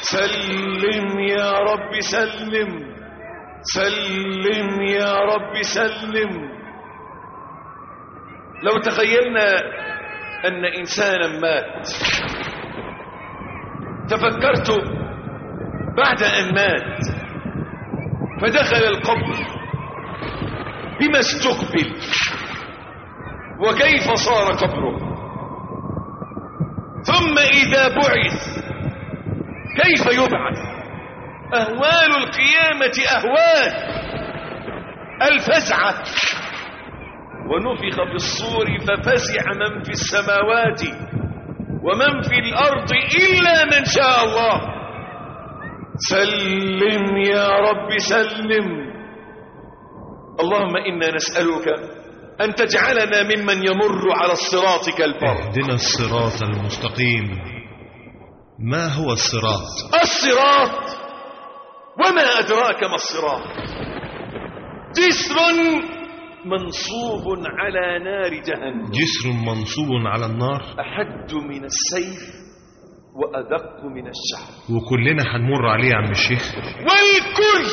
سلم يا رب سلم سلم يا رب سلم لو تخيلنا أن إنسانا مات تفكرت بعد أن مات فدخل القبر بما استقبل وكيف صار قبره ثم إذا بعث كيف يبعث أهوال القيامة أهوال الفزعة ونفخ في الصور ففزع من في السماوات ومن في الأرض إلا من شاء الله سلم يا رب سلم اللهم إنا نسألك أن تجعلنا ممن يمر على الصراط كالبر اهدنا الصراط المستقيم ما هو الصراط الصراط وما أدراك ما الصراط جسر منصوب على نار جهنم جسر منصوب على النار أحد من السيف وأدق من الشعر وكلنا هنمر عليه يا عم الشيخ والكل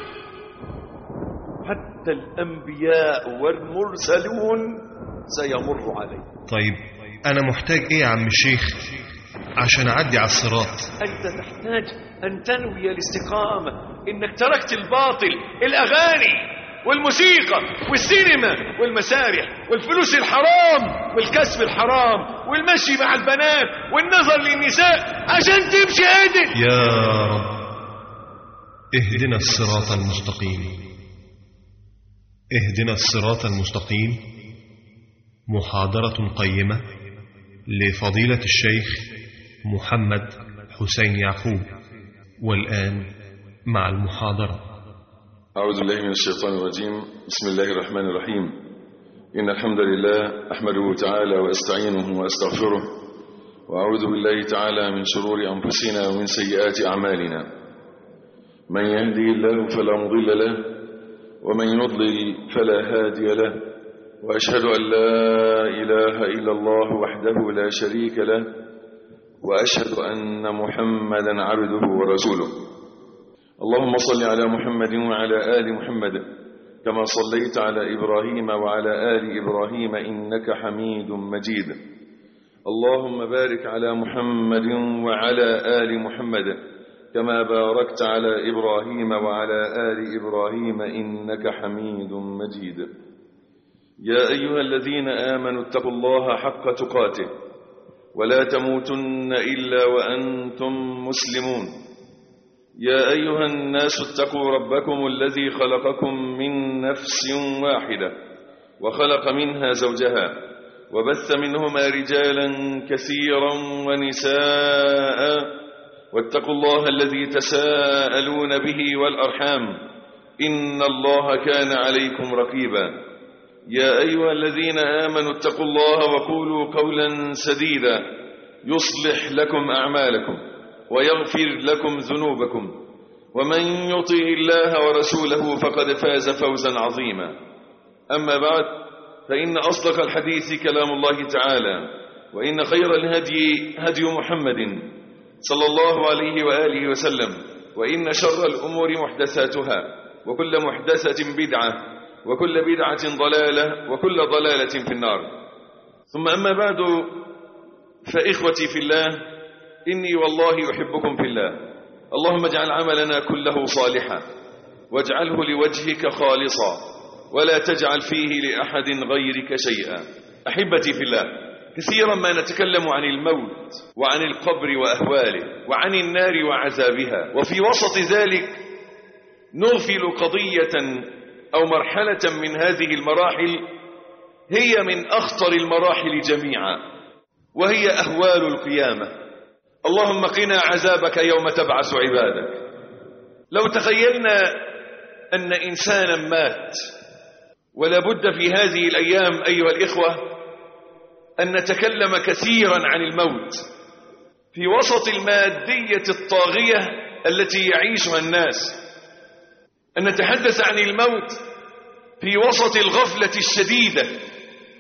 حتى الأنبياء والمرسلون سيمر عليه طيب أنا محتاج إيه يا عم الشيخ عشان أعدي على الصراط أنت تحتاج أن تنوي الاستقامة إنك تركت الباطل الأغاني والموسيقى والسينما والمسارح والفلوس الحرام والكسب الحرام والمشي مع البنات والنظر للنساء عشان تمشي عدل يا رب اهدنا الصراط المستقيم اهدنا الصراط المستقيم محاضرة قيمة لفضيلة الشيخ محمد حسين يعقوب والآن مع المحاضرة أعوذ بالله من الشيطان الرجيم بسم الله الرحمن الرحيم إن الحمد لله أحمده تعالى وأستعينه وأستغفره وأعوذ بالله تعالى من شرور أنفسنا ومن سيئات أعمالنا من يهدي الله فلا مضل له ومن يضلل فلا هادي له وأشهد أن لا إله إلا الله وحده لا شريك له وأشهد أن محمدا عبده ورسوله اللهم صل على محمد وعلى آل محمد كما صليت على إبراهيم وعلى آل إبراهيم إنك حميد مجيد اللهم بارك على محمد وعلى آل محمد كما باركت على إبراهيم وعلى آل إبراهيم إنك حميد مجيد يا أيها الذين آمنوا اتقوا الله حق تقاته ولا تموتن إلا وأنتم مسلمون يا أيها الناس اتقوا ربكم الذي خلقكم من نفس واحدة وخلق منها زوجها وبث منهما رجالا كثيرا ونساء واتقوا الله الذي تساءلون به والأرحام إن الله كان عليكم رقيبا يا أيها الذين آمنوا اتقوا الله وقولوا قولا سديدا يصلح لكم أعمالكم ويغفر لكم ذنوبكم ومن يطع الله ورسوله فقد فاز فوزا عظيما أما بعد فإن أصدق الحديث كلام الله تعالى وإن خير الهدي هدي محمد صلى الله عليه وآله وسلم وإن شر الأمور محدثاتها وكل محدثة بدعة وكل بدعة ضلالة وكل ضلالة في النار ثم أما بعد فإخوتي في الله إني والله أحبكم في الله اللهم اجعل عملنا كله صالحا واجعله لوجهك خالصا ولا تجعل فيه لأحد غيرك شيئا أحبتي في الله كثيرا ما نتكلم عن الموت وعن القبر وأهواله وعن النار وعذابها وفي وسط ذلك نغفل قضية أو مرحلة من هذه المراحل هي من أخطر المراحل جميعا وهي أهوال القيامة اللهم قنا عذابك يوم تبعث عبادك لو تخيلنا أن إنسانا مات ولا بد في هذه الأيام أيها الإخوة أن نتكلم كثيرا عن الموت في وسط المادية الطاغية التي يعيشها الناس أن نتحدث عن الموت في وسط الغفلة الشديدة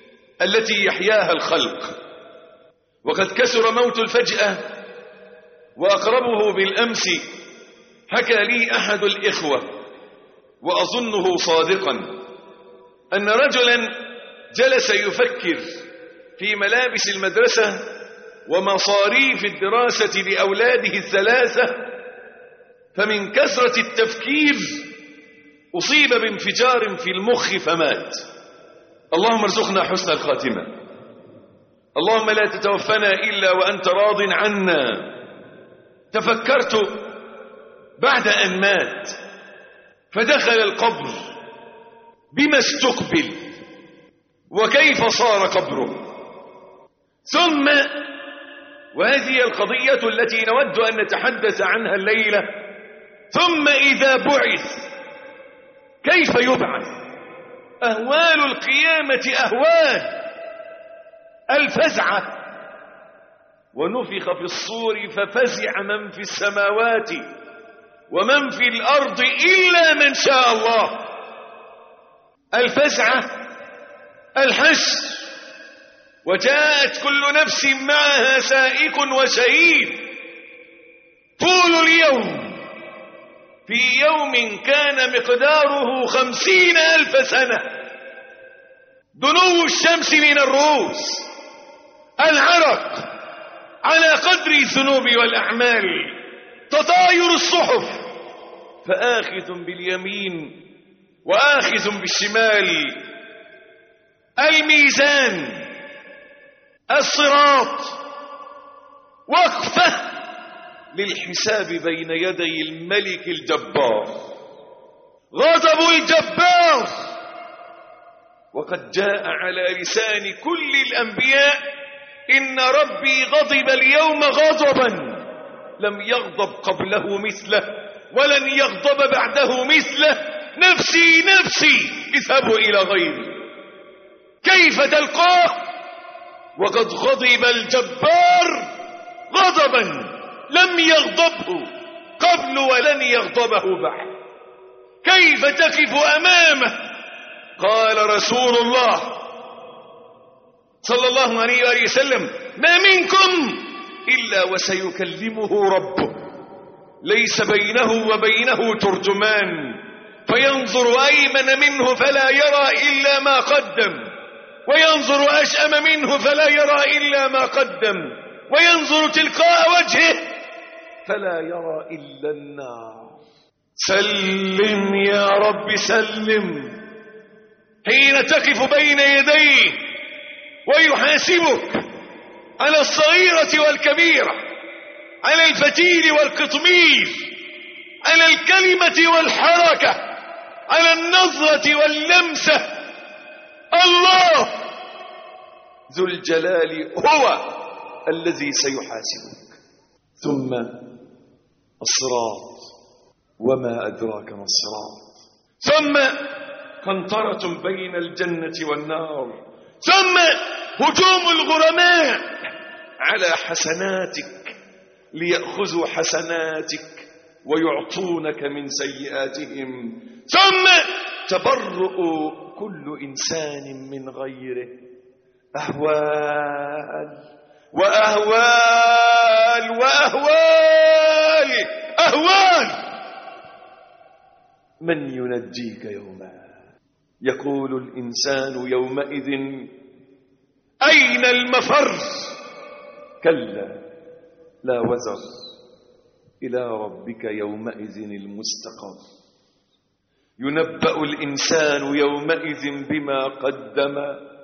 التي يحياها الخلق وقد كسر موت الفجأة وأقربه بالأمس حكى لي أحد الإخوة وأظنه صادقا أن رجلا جلس يفكر في ملابس المدرسة ومصاريف الدراسة لأولاده الثلاثة فمن كثرة التفكير أصيب بانفجار في المخ فمات اللهم ارزقنا حسن الخاتمة اللهم لا تتوفنا إلا وأنت راض عنا تفكرت بعد أن مات فدخل القبر بما استقبل وكيف صار قبره ثم وهذه القضية التي نود أن نتحدث عنها الليلة ثم إذا بعث كيف يبعث أهوال القيامة أهوال الفزعة ونفخ في الصور ففزع من في السماوات ومن في الأرض إلا من شاء الله الفزعة الحشر وجاءت كل نفس معها سائق وشهيد طول اليوم في يوم كان مقداره خمسين ألف سنة دنو الشمس من الرؤوس العرق على قدر الذنوب والأعمال تطاير الصحف فآخذ باليمين وآخذ بالشمال الميزان الصراط وقفة للحساب بين يدي الملك الجبار غضب الجبار وقد جاء على لسان كل الأنبياء إن ربي غضب اليوم غضبا لم يغضب قبله مثله ولن يغضب بعده مثله نفسي نفسي اذهبوا إلى غيري كيف تلقاه وقد غضب الجبار غضبا لم يغضبه قبل ولن يغضبه بعد كيف تقف أمامه قال رسول الله صلى الله عليه وآله وسلم ما منكم إلا وسيكلمه ربه ليس بينه وبينه ترجمان فينظر أيمن منه فلا يرى إلا ما قدم وينظر أشأم منه فلا يرى إلا ما قدم وينظر تلقاء وجهه فلا يرى إلا النار سلم يا رب سلم حين تقف بين يديه ويحاسبك على الصغيرة والكبيرة على الفتيل والقطمير على الكلمة والحركة على النظرة واللمسة الله ذو الجلال هو الذي سيحاسبك ثم الصراط وما أدراك ما الصراط ثم قنطرة بين الجنة والنار ثم هجوم الغرماء على حسناتك ليأخذوا حسناتك ويعطونك من سيئاتهم ثم تبرؤ كل إنسان من غيره أهوال وأهوال وأهوال أهوال من ينجيك يوما يقول الإنسان يومئذ أين المفر كلا لا وزر إلى ربك يومئذ المستقر ينبأ الإنسان يومئذ بما قدم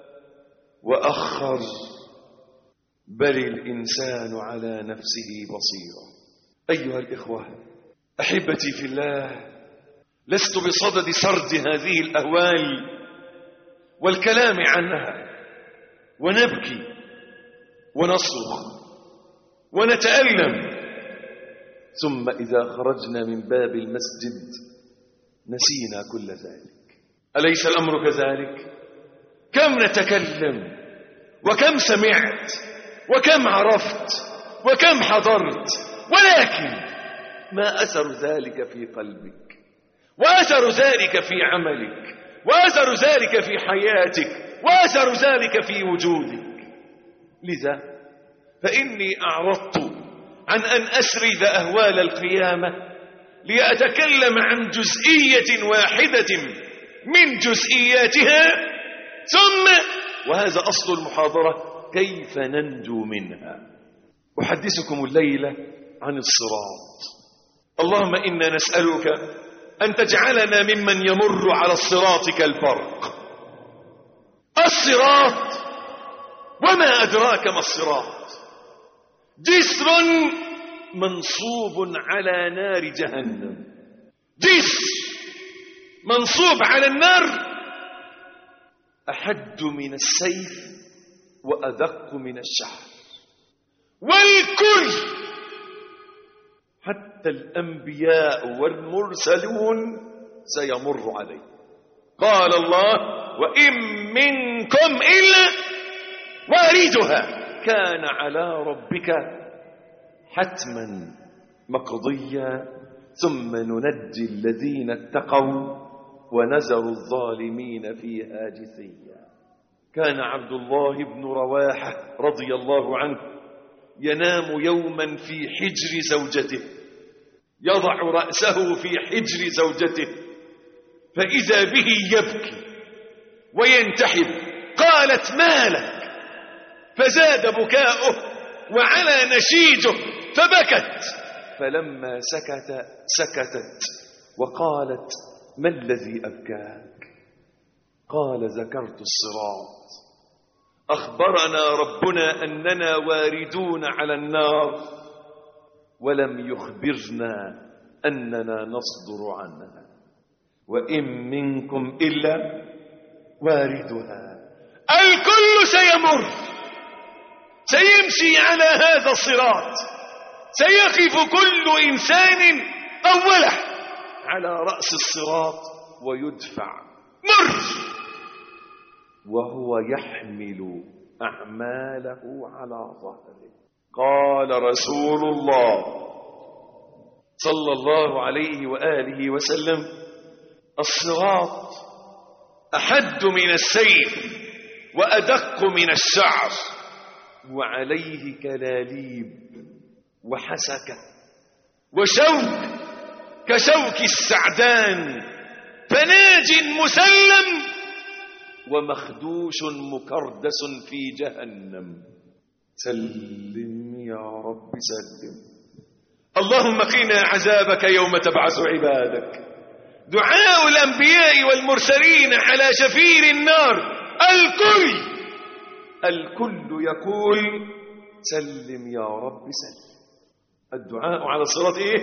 وأخر بل الإنسان على نفسه بصيرا أيها الإخوة أحبتي في الله لست بصدد سرد هذه الأهوال والكلام عنها ونبكي ونصرخ ونتألم ثم إذا خرجنا من باب المسجد نسينا كل ذلك أليس الأمر كذلك كم نتكلم وكم سمعت وكم عرفت وكم حضرت ولكن ما أثر ذلك في قلبك وأثر ذلك في عملك وأثر ذلك في حياتك وأثر ذلك في وجودك لذا فإني أعرضت عن أن أسرد أهوال القيامة لأتكلم عن جزئية واحدة من جزئياتها ثم وهذا أصل المحاضرة كيف ننجو منها أحدثكم الليلة عن الصراط اللهم إنا نسألك أن تجعلنا ممن يمر على الصراط كالبرق الصراط وما أدراك ما الصراط جسر منصوب على نار جهنم جسر منصوب على النار أحد من السيف وأدق من الشعر والكل حتى الأنبياء والمرسلون سيمر عليه قال الله وإن منكم إلا واردها كان على ربك حتما مقضيا ثم ننجي الذين اتقوا ونذر الظالمين فيها جثيا كان عبد الله بن رواحة رضي الله عنه ينام يوما في حجر زوجته يضع رأسه في حجر زوجته فإذا به يبكي وينتحب قالت ما لك فزاد بكاؤه وعلى نشيجه فبكت فلما سكت سكتت وقالت ما الذي أبكاك قال ذكرت الصراط أخبرنا ربنا أننا واردون على النار ولم يخبرنا أننا نصدر عنها وإن منكم إلا واردها الكل سيمر سيمشي على هذا الصراط سيقف كل إنسان أوله على رأس الصراط ويدفع مر وهو يحمل أعماله على ظهره قال رسول الله صلى الله عليه وآله وسلم الصراط أحد من السيف وأدق من الشعر وعليه كلاليب وحسكة وشوك كشوك السعدان فناج مسلم ومخدوش مكردس في جهنم سلم يا رب سلم اللهم قنا عذابك يوم تبعث عبادك دعاء الأنبياء والمرسلين على شفير النار الكل الكل يقول سلم يا رب سلم الدعاء على الصراط ايه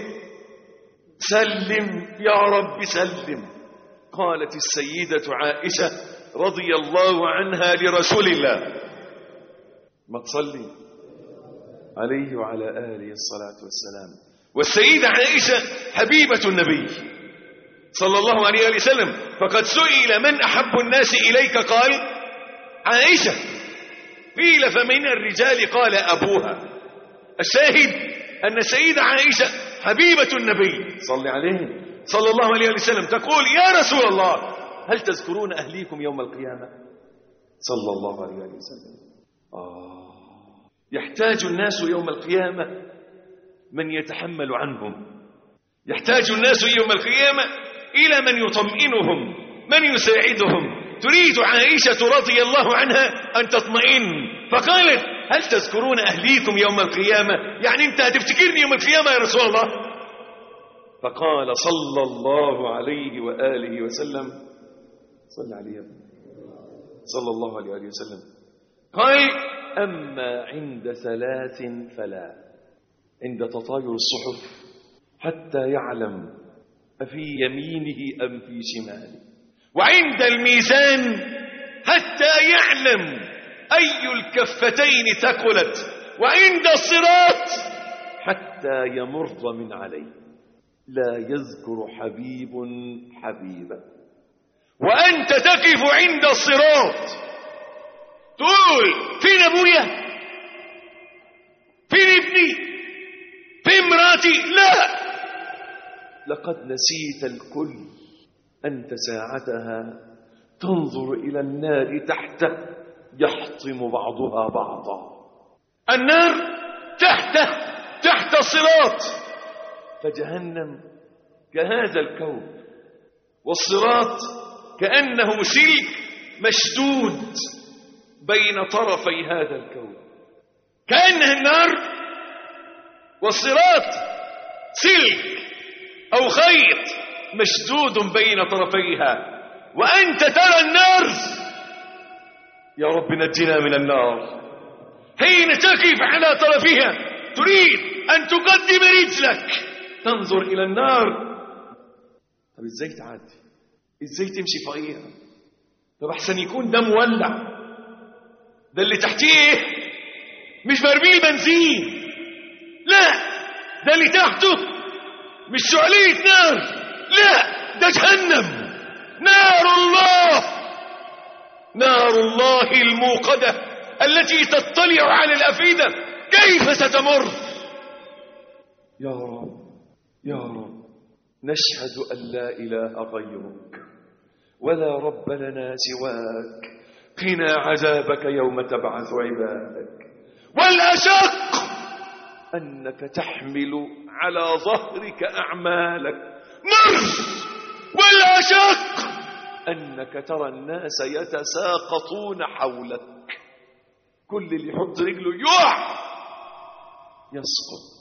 سلم يا رب سلم قالت السيدة عائشة رضي الله عنها لرسول الله ما تصلي عليه وعلى آله الصلاة والسلام والسيدة عائشة حبيبة النبي صلى الله عليه وسلم فقد سئل من أحب الناس إليك قال عائشة قيل فمن الرجال قال أبوها الشاهد أن السيدة عائشة حبيبة النبي صلى عليه صلى الله عليه وسلم تقول يا رسول الله هل تذكرون أهليكم يوم القيامة صلى الله عليه وسلم آه يحتاج الناس يوم القيامة من يتحمل عنهم يحتاج الناس يوم القيامة إلى من يطمئنهم من يساعدهم تريد عائشة رضي الله عنها أن تطمئن فقالت هل تذكرون أهليكم يوم القيامة يعني أنت هتفتكرني يوم القيامة يا رسول الله فقال صلى الله عليه وآله وسلم صلى عليه صلى الله عليه وآله وسلم قال أما عند ثلاث فلا عند تطاير الصحف حتى يعلم أفي يمينه أم في شماله وعند الميزان حتى يعلم أي الكفتين ثقلت وعند الصراط حتى يمر من عليه لا يذكر حبيب حبيبا وأنت تقف عند الصراط تقول فين أبويا فين ابني فين مراتي لا لقد نسيت الكل أنت ساعتها تنظر إلى النار تحته يحطم بعضها بعضا النار تحته تحت الصراط فجهنم كهذا الكون والصراط كأنه سلك مشدود بين طرفي هذا الكون كأنها النار والصراط سلك أو خيط مشدود بين طرفيها وأنت ترى النار يا رب نجنا من النار حين تقف على طرفها تريد أن تقدم رجلك تنظر إلى النار طب إزاي تعدي إزاي تمشي فوقيها طب أحسن يكون ده مولع ده اللي تحتيه مش برميل بنزين لا ده اللي تحته مش شعلية نار لا ده جهنم نار الله نار الله الموقدة التي تطلع على الأفئدة كيف ستمر يا رب يا رب نشهد أن لا إله غيرك ولا رب لنا سواك قنا عذابك يوم تبعث عبادك والأشق أنك تحمل على ظهرك أعمالك مر والأشق أنك ترى الناس يتساقطون حولك كل اللي يحط رجله يقع يسقط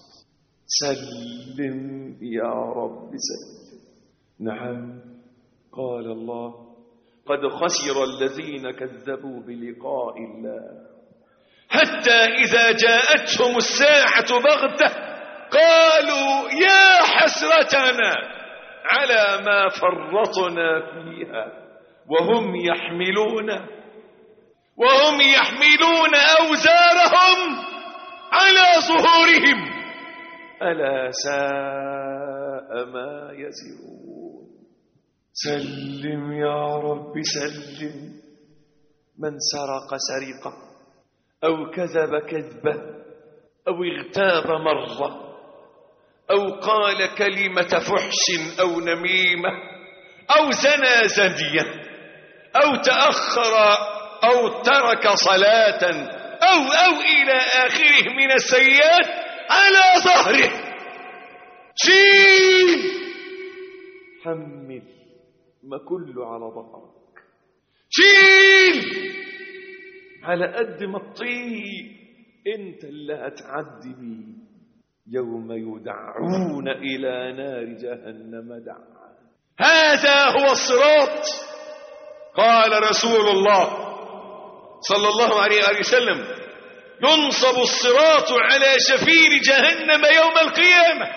سلم يا رب سلم نعم قال الله قد خسر الذين كذبوا بلقاء الله حتى إذا جاءتهم الساعة بغتة قالوا يا حسرتنا على ما فرطنا فيها وهم يحملون وهم يحملون أوزارهم على ظهورهم ألا ساء ما يزرون سلم يا رب سلم من سرق سرقة أو كذب كذبة أو اغتاب مرة أو قال كلمة فحش أو نميمة أو زنى زنية أو تأخر أو ترك صلاة أو أو إلى آخره من السيئات على ظهره شيل حمل ما كله على ظهرك شيل على قد ما تطيق انت اللي هتعدي بيه يوم يدعون إلى نار جهنم دعا هذا هو الصراط قال رسول الله صلى الله عليه وآله وسلم ينصب الصراط على شفير جهنم يوم القيامة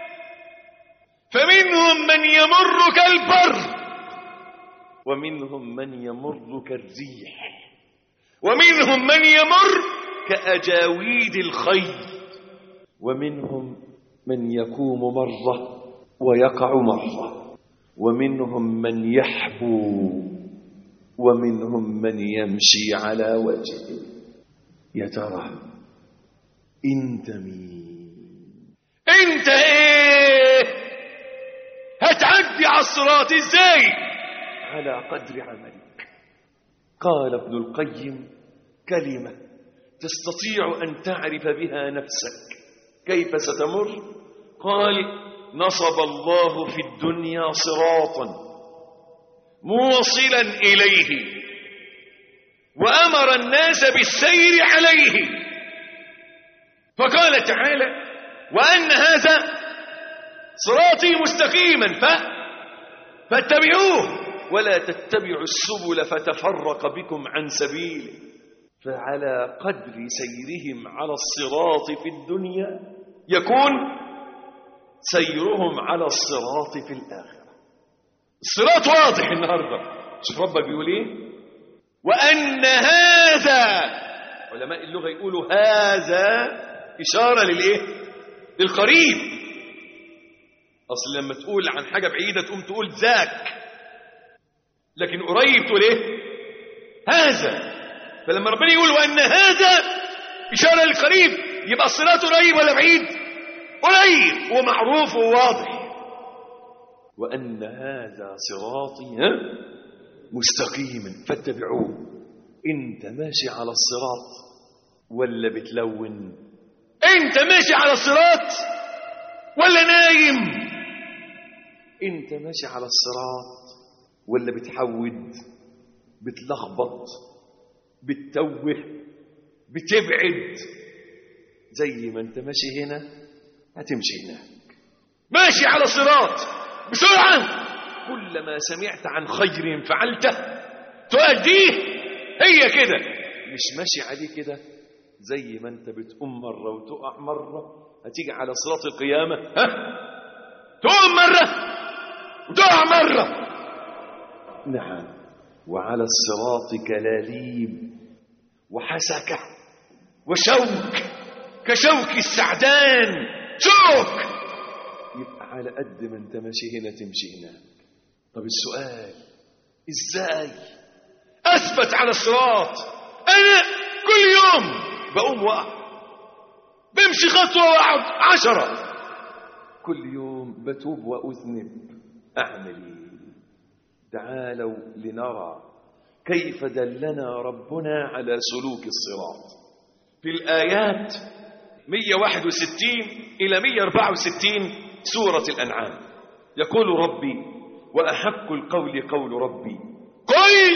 فمنهم من يمر كالبر ومنهم من يمر كالريح ومنهم من يمر كأجاويد الخيل ومنهم من يقوم مرة ويقع مرة ومنهم من يحبو ومنهم من يمشي على وجهه يا ترى انت مين انت ايه هتعدي على الصراط ازاي على قدر عملك قال ابن القيم كلمة تستطيع أن تعرف بها نفسك كيف ستمر قال نصب الله في الدنيا صراطا موصلا إليه وأمر الناس بالسير عليه فقال تعالى وأن هذا صراطي مستقيما ف... فاتبعوه ولا تتبعوا السبل فتفرق بكم عن سبيله فعلى قدر سيرهم على الصراط في الدنيا يكون سيرهم على الصراط في الآخرة الصراط واضح النهاردة شوف ربك بيقول ايه وأن هذا علماء اللغة يقولوا هذا إشارة للإيه للقريب أصل لما تقول عن حاجة بعيدة تقوم تقول ذاك لكن قريب تقول إيه هذا فلما ربنا يقول وأن هذا إشارة للقريب يبقى الصراط قريب ولا بعيد قريب ومعروف وواضح وأن هذا صراطي ها مستقيما فاتبعوه انت ماشي على الصراط ولا بتلون انت ماشي على الصراط ولا نايم انت ماشي على الصراط ولا بتحود بتلخبط بتتوه بتبعد زي ما انت ماشي هنا هتمشي هناك ماشي على صراط بسرعة كلما سمعت عن خير فعلته تؤديه هي كده مش ماشي عليه كده زي ما انت بتقوم مرة وتقع مرة هتيجي على صراط القيامة ها تقوم مرة وتقع مرة نعم وعلى الصراط كلاليب وحسكة وشوك كشوك السعدان شوك يبقى على قد ما انت ماشي هنا تمشي هناك طب السؤال ازاي اثبت على الصراط انا كل يوم بقوم واقع بمشي خطوه واقعد عشره كل يوم بتوب واذنب اعمل ايه تعالوا لنرى كيف دلنا ربنا على سلوك الصراط في الآيات 161 إلى 164 سورة الأنعام يقول ربي وأحق القول قول ربي قل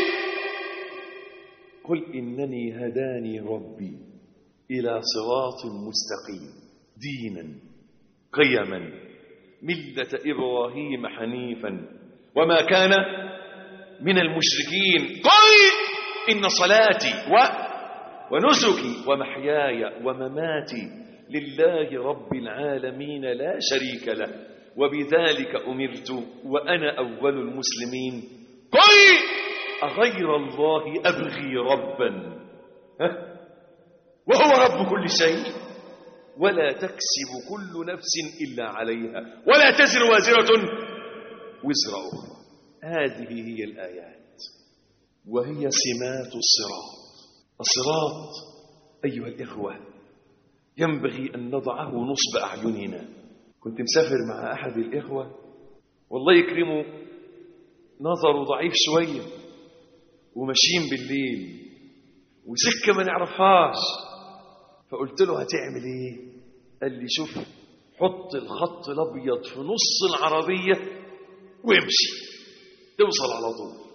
قل إنني هداني ربي إلى صراط مستقيم دينا قيما ملة إبراهيم حنيفا وما كان من المشركين قل إن صلاتي و ونسكي ومحياي ومماتي لله رب العالمين لا شريك له وبذلك أمرت وأنا أول المسلمين قل أغير الله أبغي ربا ها؟ وهو رب كل شيء ولا تكسب كل نفس إلا عليها ولا تزر وازرة وزر أخرى هذه هي الآيات وهي سمات الصراط الصراط أيها الإخوة ينبغي أن نضعه نصب أعيننا كنت مسافر مع أحد الإخوة والله يكرمه نظره ضعيف شوية وماشيين بالليل وسكة ما نعرفهاش فقلت له هتعمل ايه قال لي شوف حط الخط الابيض في نص العربية وامشي توصل على طول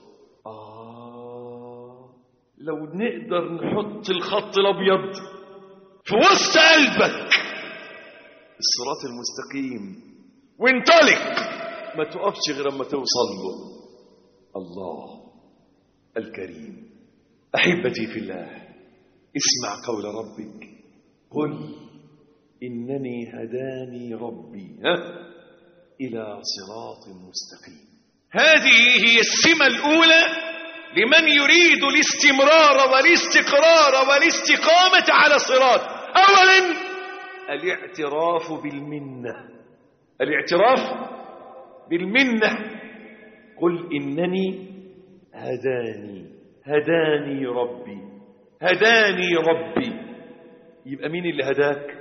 آه لو نقدر نحط الخط الابيض في وسط قلبك الصراط المستقيم وانطلق ما تقفش غير اما توصل له الله الكريم احبتي في الله اسمع قول ربك قل انني هداني ربي ها الى صراط مستقيم هذه هي السمه الاولى لمن يريد الاستمرار والاستقرار والاستقامه على صراط اولا الاعتراف بالمنه الاعتراف بالمنه قل انني هداني هداني ربي هداني ربي يبقى مين اللي هداك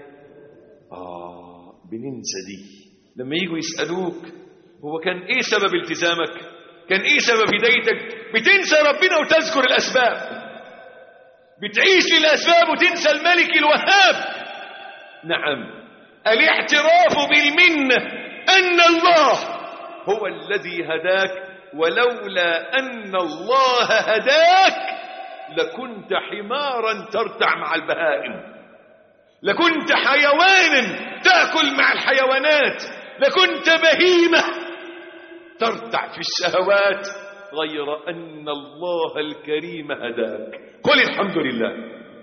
آه بننسى دي لما يجوا يسألوك هو كان ايه سبب التزامك كان ايه سبب هدايتك بتنسى ربنا وتذكر الأسباب بتعيش للأسباب وتنسى الملك الوهاب نعم الاعتراف بالمنة أن الله هو الذي هداك ولولا أن الله هداك لكنت حمارا ترتع مع البهائم لكنت حيوانا تأكل مع الحيوانات لكنت بهيمة ترتع في الشهوات غير أن الله الكريم هداك قل الحمد لله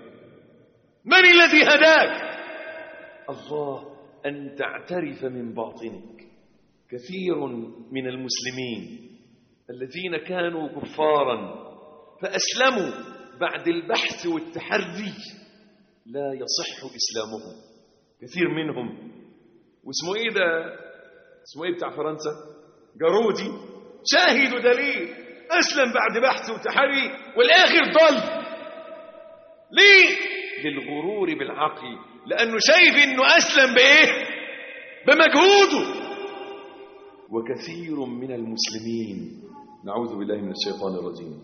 من الذي هداك الله أن تعترف من باطنك كثير من المسلمين الذين كانوا كفارا فأسلموا بعد البحث والتحري لا يصح إسلامهم كثير منهم واسمه إيه ده اسمه إيه بتاع فرنسا جارودي شاهد ودليل أسلم بعد بحث وتحري والآخر ضل ليه للغرور بالعقل لأنه شايف إنه أسلم بإيه بمجهوده وكثير من المسلمين نعوذ بالله من الشيطان الرجيم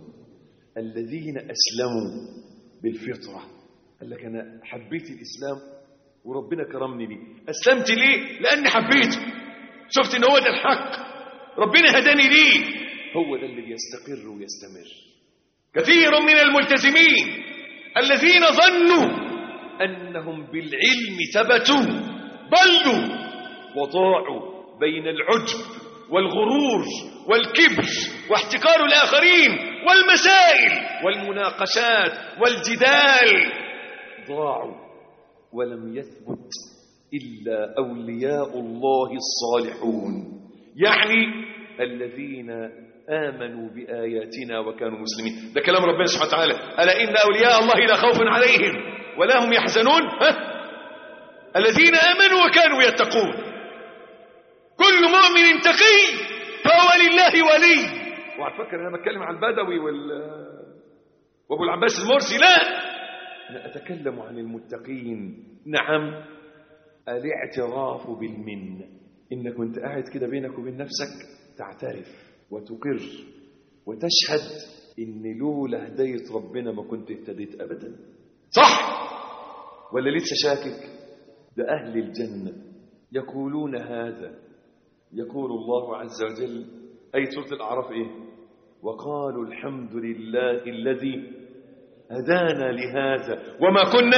الذين أسلموا بالفطرة قال لك أنا حبيت الإسلام وربنا كرمني بيه أسلمت ليه لأني حبيته شفت إن هو ده الحق ربنا هداني ليه هو ده اللي بيستقر ويستمر كثير من الملتزمين الذين ظنوا أنهم بالعلم ثبتوا ضلوا وضاعوا بين العجب والغرور والكبر واحتكار الآخرين والمسائل والمناقشات والجدال ضاعوا ولم يثبت إلا أولياء الله الصالحون يعني الذين آمنوا بآياتنا وكانوا مسلمين ده كلام ربنا سبحانه وتعالى ألا إن أولياء الله لا خوف عليهم ولا هم يحزنون ها؟ الذين آمنوا وكانوا يتقون كل مؤمن تقي فهو لله ولي وعلى فكرة أنا بتكلم عن البدوي وال وأبو العباس المرسي لا أنا أتكلم عن المتقين نعم الاعتراف بالمنة إنك كنت قاعد كده بينك وبين نفسك تعترف وتقر وتشهد إن لولا هداية ربنا ما كنت اهتديت أبدا صح ولا لسه شاكك ده أهل الجنة يقولون هذا يقول الله عز وجل أي سورة الأعراف إيه وقالوا الحمد لله الذي هدانا لهذا وما كنا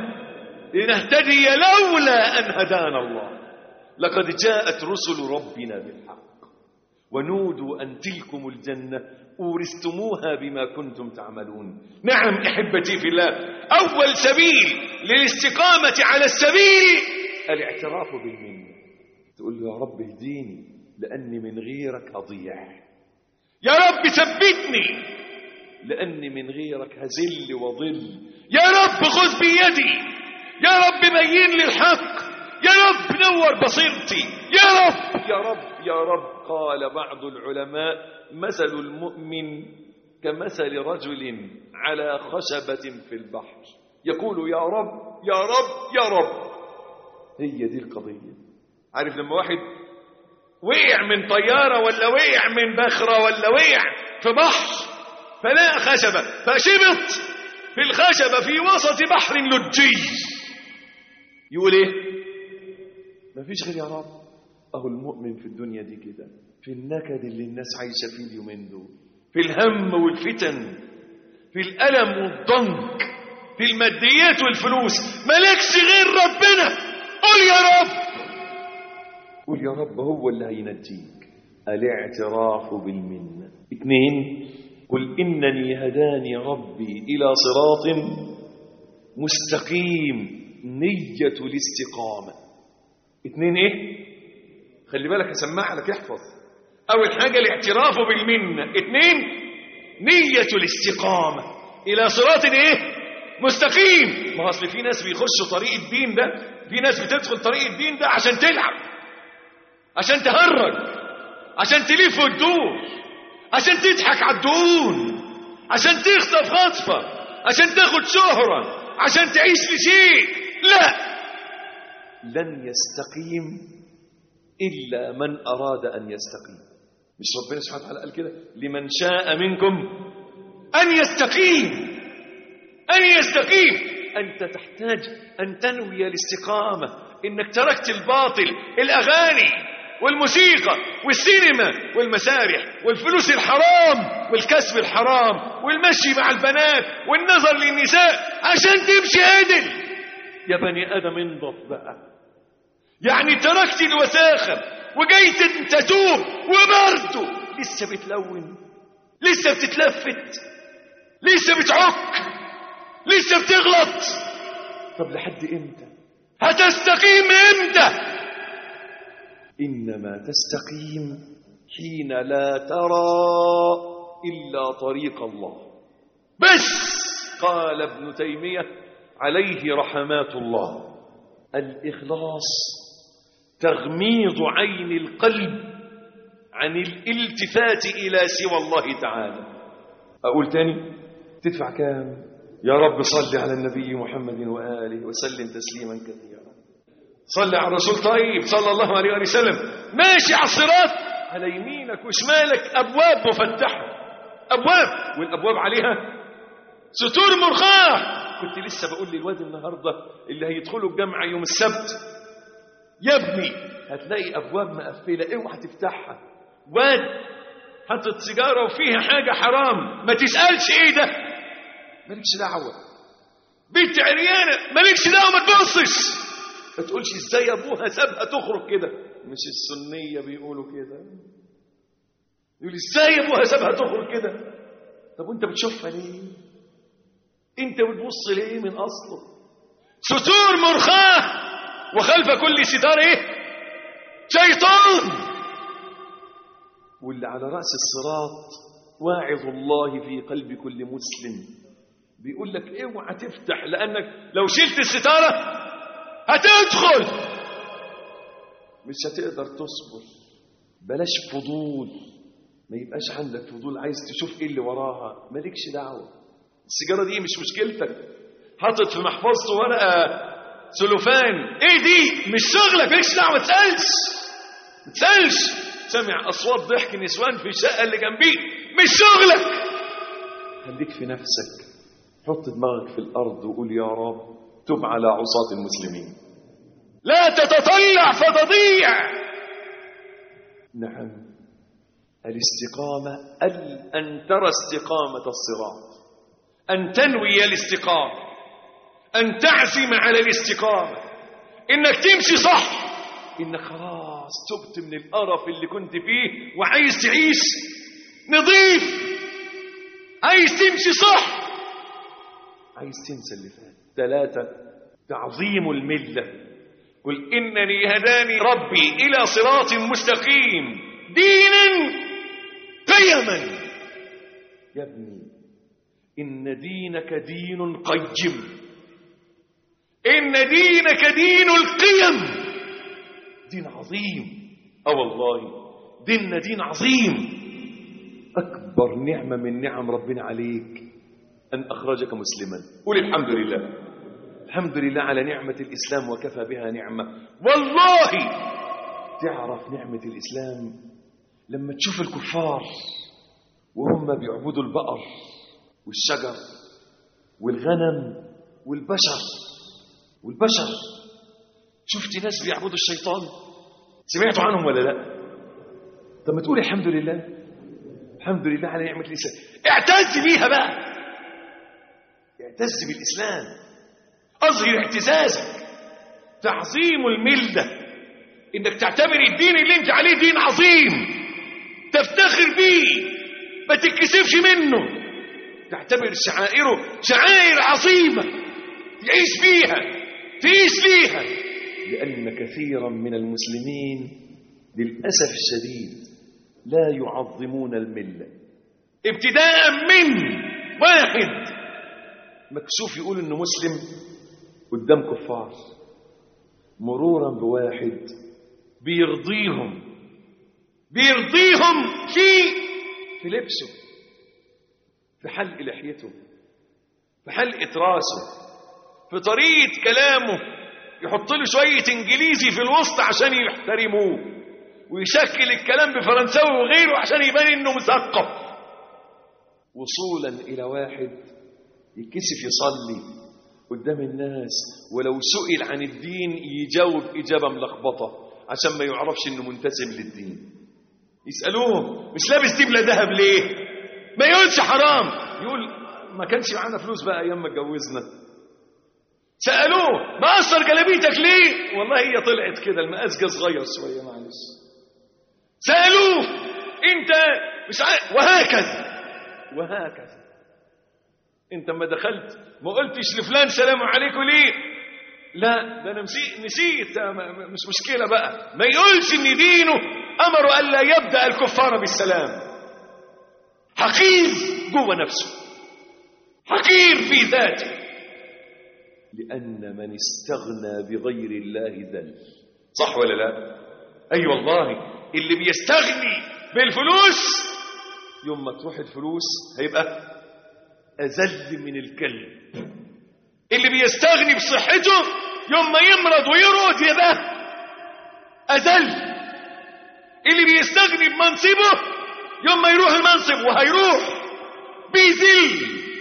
لنهتدي لولا أن هدانا الله لقد جاءت رسل ربنا بالحق ونودوا أن تلكم الجنة أورثتموها بما كنتم تعملون نعم أحبتي في الله أول سبيل للاستقامة على السبيل الاعتراف بالمنة تقول له يا رب اهديني لأني من غيرك أضيع يا رب ثبتني لأني من غيرك هزل وضل يا رب خذ بيدي يا رب بين لي الحق يا رب نور بصيرتي يا رب يا رب يا رب قال بعض العلماء مثل المؤمن كمثل رجل على خشبة في البحر يقول يا رب يا رب يا رب هي دي القضية عارف لما واحد وقع من طيارة ولا وقع من بخرة ولا وقع في بحر فلاقى خشبة فشبط في الخشبة في وسط بحر لجي يقول ايه مفيش غير يا رب اهو المؤمن في الدنيا دي كده في النكد اللي الناس عايشة فيه اليومين دول في الهم والفتن في الألم والضنك في الماديات والفلوس مالكش غير ربنا قول يا رب قول يا رب هو اللي هينجيك الاعتراف بالمنة اثنين قل إنني هداني ربي إلى صراط مستقيم نية الاستقامة اثنين ايه خلي بالك هسمعها لك احفظ اول حاجة الاعتراف بالمنة اثنين نية الاستقامة الى صراط ايه مستقيم ما اصل في ناس بيخشوا طريق الدين ده في ناس بتدخل طريق الدين ده عشان تلعب عشان تهرج عشان تلف وتدور عشان تضحك على الدهون عشان تخطف خطفة عشان تاخد شهرة عشان تعيش لشيء لا لن يستقيم إلا من أراد أن يستقيم مش ربنا سبحانه وتعالى قال كده لمن شاء منكم أن يستقيم أن يستقيم أنت تحتاج أن تنوي الاستقامة إنك تركت الباطل الأغاني والموسيقى والسينما والمسارح والفلوس الحرام والكسب الحرام والمشي مع البنات والنظر للنساء عشان تمشي عدل يا بني آدم انضف بقى يعني تركت الوساخة وجاي تتوب وبرضه لسه بتلون لسه بتتلفت لسه بتعك لسه بتغلط طب لحد امتى هتستقيم امتى انما تستقيم حين لا ترى الا طريق الله بس قال ابن تيميه عليه رحمات الله الاخلاص تغميض عين القلب عن الالتفات الى سوى الله تعالى اقول تاني تدفع كام يا رب صل على النبي محمد واله وسلم تسليما كثيرا صل على الرسول طيب صلى الله عليه وسلم ماشي على الصراط على يمينك وشمالك ابواب مفتحه ابواب والابواب عليها ستور مرخاه كنت لسه بقول للواد النهارده اللي هيدخلوا الجامعه يوم السبت يا ابني هتلاقي ابواب مقفله اوعى تفتحها واد حاطط سيجاره وفيها حاجه حرام ما تسالش ايه ده مالكش دعوه بنت عريانه مالكش دعوه ما تبصش ما تقولش ازاي ابوها سابها تخرج كده مش السنيه بيقولوا كده يقول ازاي ابوها سابها تخرج كده طب وانت بتشوفها ليه انت بتبص ليه من اصله ستور مرخاه وخلف كل ستار ايه شيطان واللي على راس الصراط واعظ الله في قلب كل مسلم بيقول لك اوعى تفتح لانك لو شلت الستاره هتدخل مش هتقدر تصبر بلاش فضول ما يبقاش عندك فضول عايز تشوف ايه اللي وراها مالكش دعوه السيجاره دي مش مشكلتك حاطط في محفظته ورقه سلوفان ايه دي مش شغلك مالكش دعوه ما تسالش ما تسالش سمع اصوات ضحك نسوان في الشقه اللي جنبيه مش شغلك خليك في نفسك حط دماغك في الارض وقول يا رب تب على عصاة المسلمين لا تتطلع فتضيع نعم الاستقامة أن ترى استقامة الصراط أن تنوي الاستقامة أن تعزم على الاستقامة إنك تمشي صح إنك خلاص تبت من القرف اللي كنت فيه وعايز تعيش نظيف عايز تمشي صح عايز تنسى اللي فات ثلاثة تعظيم الملة قل إنني هداني ربي إلى صراط مستقيم دينا قيما يا ابني إن دينك دين قيم إن دينك دين القيم دين عظيم اه والله ديننا دين عظيم أكبر نعمة من نعم ربنا عليك أن أخرجك مسلما قول الحمد لله الحمد لله على نعمة الإسلام وكفى بها نعمة والله تعرف نعمة الإسلام لما تشوف الكفار وهم بيعبدوا البقر والشجر والغنم والبشر والبشر شفت ناس بيعبدوا الشيطان سمعتوا عنهم ولا لا طب ما تقول الحمد لله الحمد لله على نعمة الإسلام اعتز بيها بقى اعتز بالإسلام أظهر اعتزازك تعظيم الملة إنك تعتبر الدين اللي انت عليه دين عظيم تفتخر بيه ما تتكسفش منه تعتبر شعائره شعائر عظيمة تعيش فيها تعيش فيها لأن كثيرا من المسلمين للأسف الشديد لا يعظمون الملة ابتداء من واحد مكسوف يقول انه مسلم قدام كفار مرورا بواحد بيرضيهم بيرضيهم في في لبسه في حلق لحيته في حلقة راسه في طريقة كلامه يحط له شوية انجليزي في الوسط عشان يحترموه ويشكل الكلام بفرنساوي وغيره عشان يبان انه مثقف وصولا الى واحد يتكسف يصلي قدام الناس ولو سئل عن الدين يجاوب إجابة ملخبطة عشان ما يعرفش إنه منتسب للدين يسألوه مش لابس دبلة ذهب ليه ما يقولش حرام يقول ما كانش معانا فلوس بقى أيام ما اتجوزنا سألوه ما أثر جلابيتك ليه والله هي طلعت كده المقاس جه صغير شوية معلش سألوه أنت مش عارف وهكذا وهكذا انت ما دخلت ما قلتش لفلان سلام عليكم ليه لا ده انا نسيت نسيت مش مشكله بقى ما يقولش ان دينه امر الا يبدا الكفار بالسلام حقير جوه نفسه حقير في ذاته لان من استغنى بغير الله ذل صح ولا لا اي أيوة والله اللي بيستغني بالفلوس يوم ما تروح الفلوس هيبقى أذل من الكلب اللي بيستغني بصحته يوم ما يمرض ويرقد يبقى أذل اللي بيستغني بمنصبه يوم ما يروح المنصب وهيروح بيذل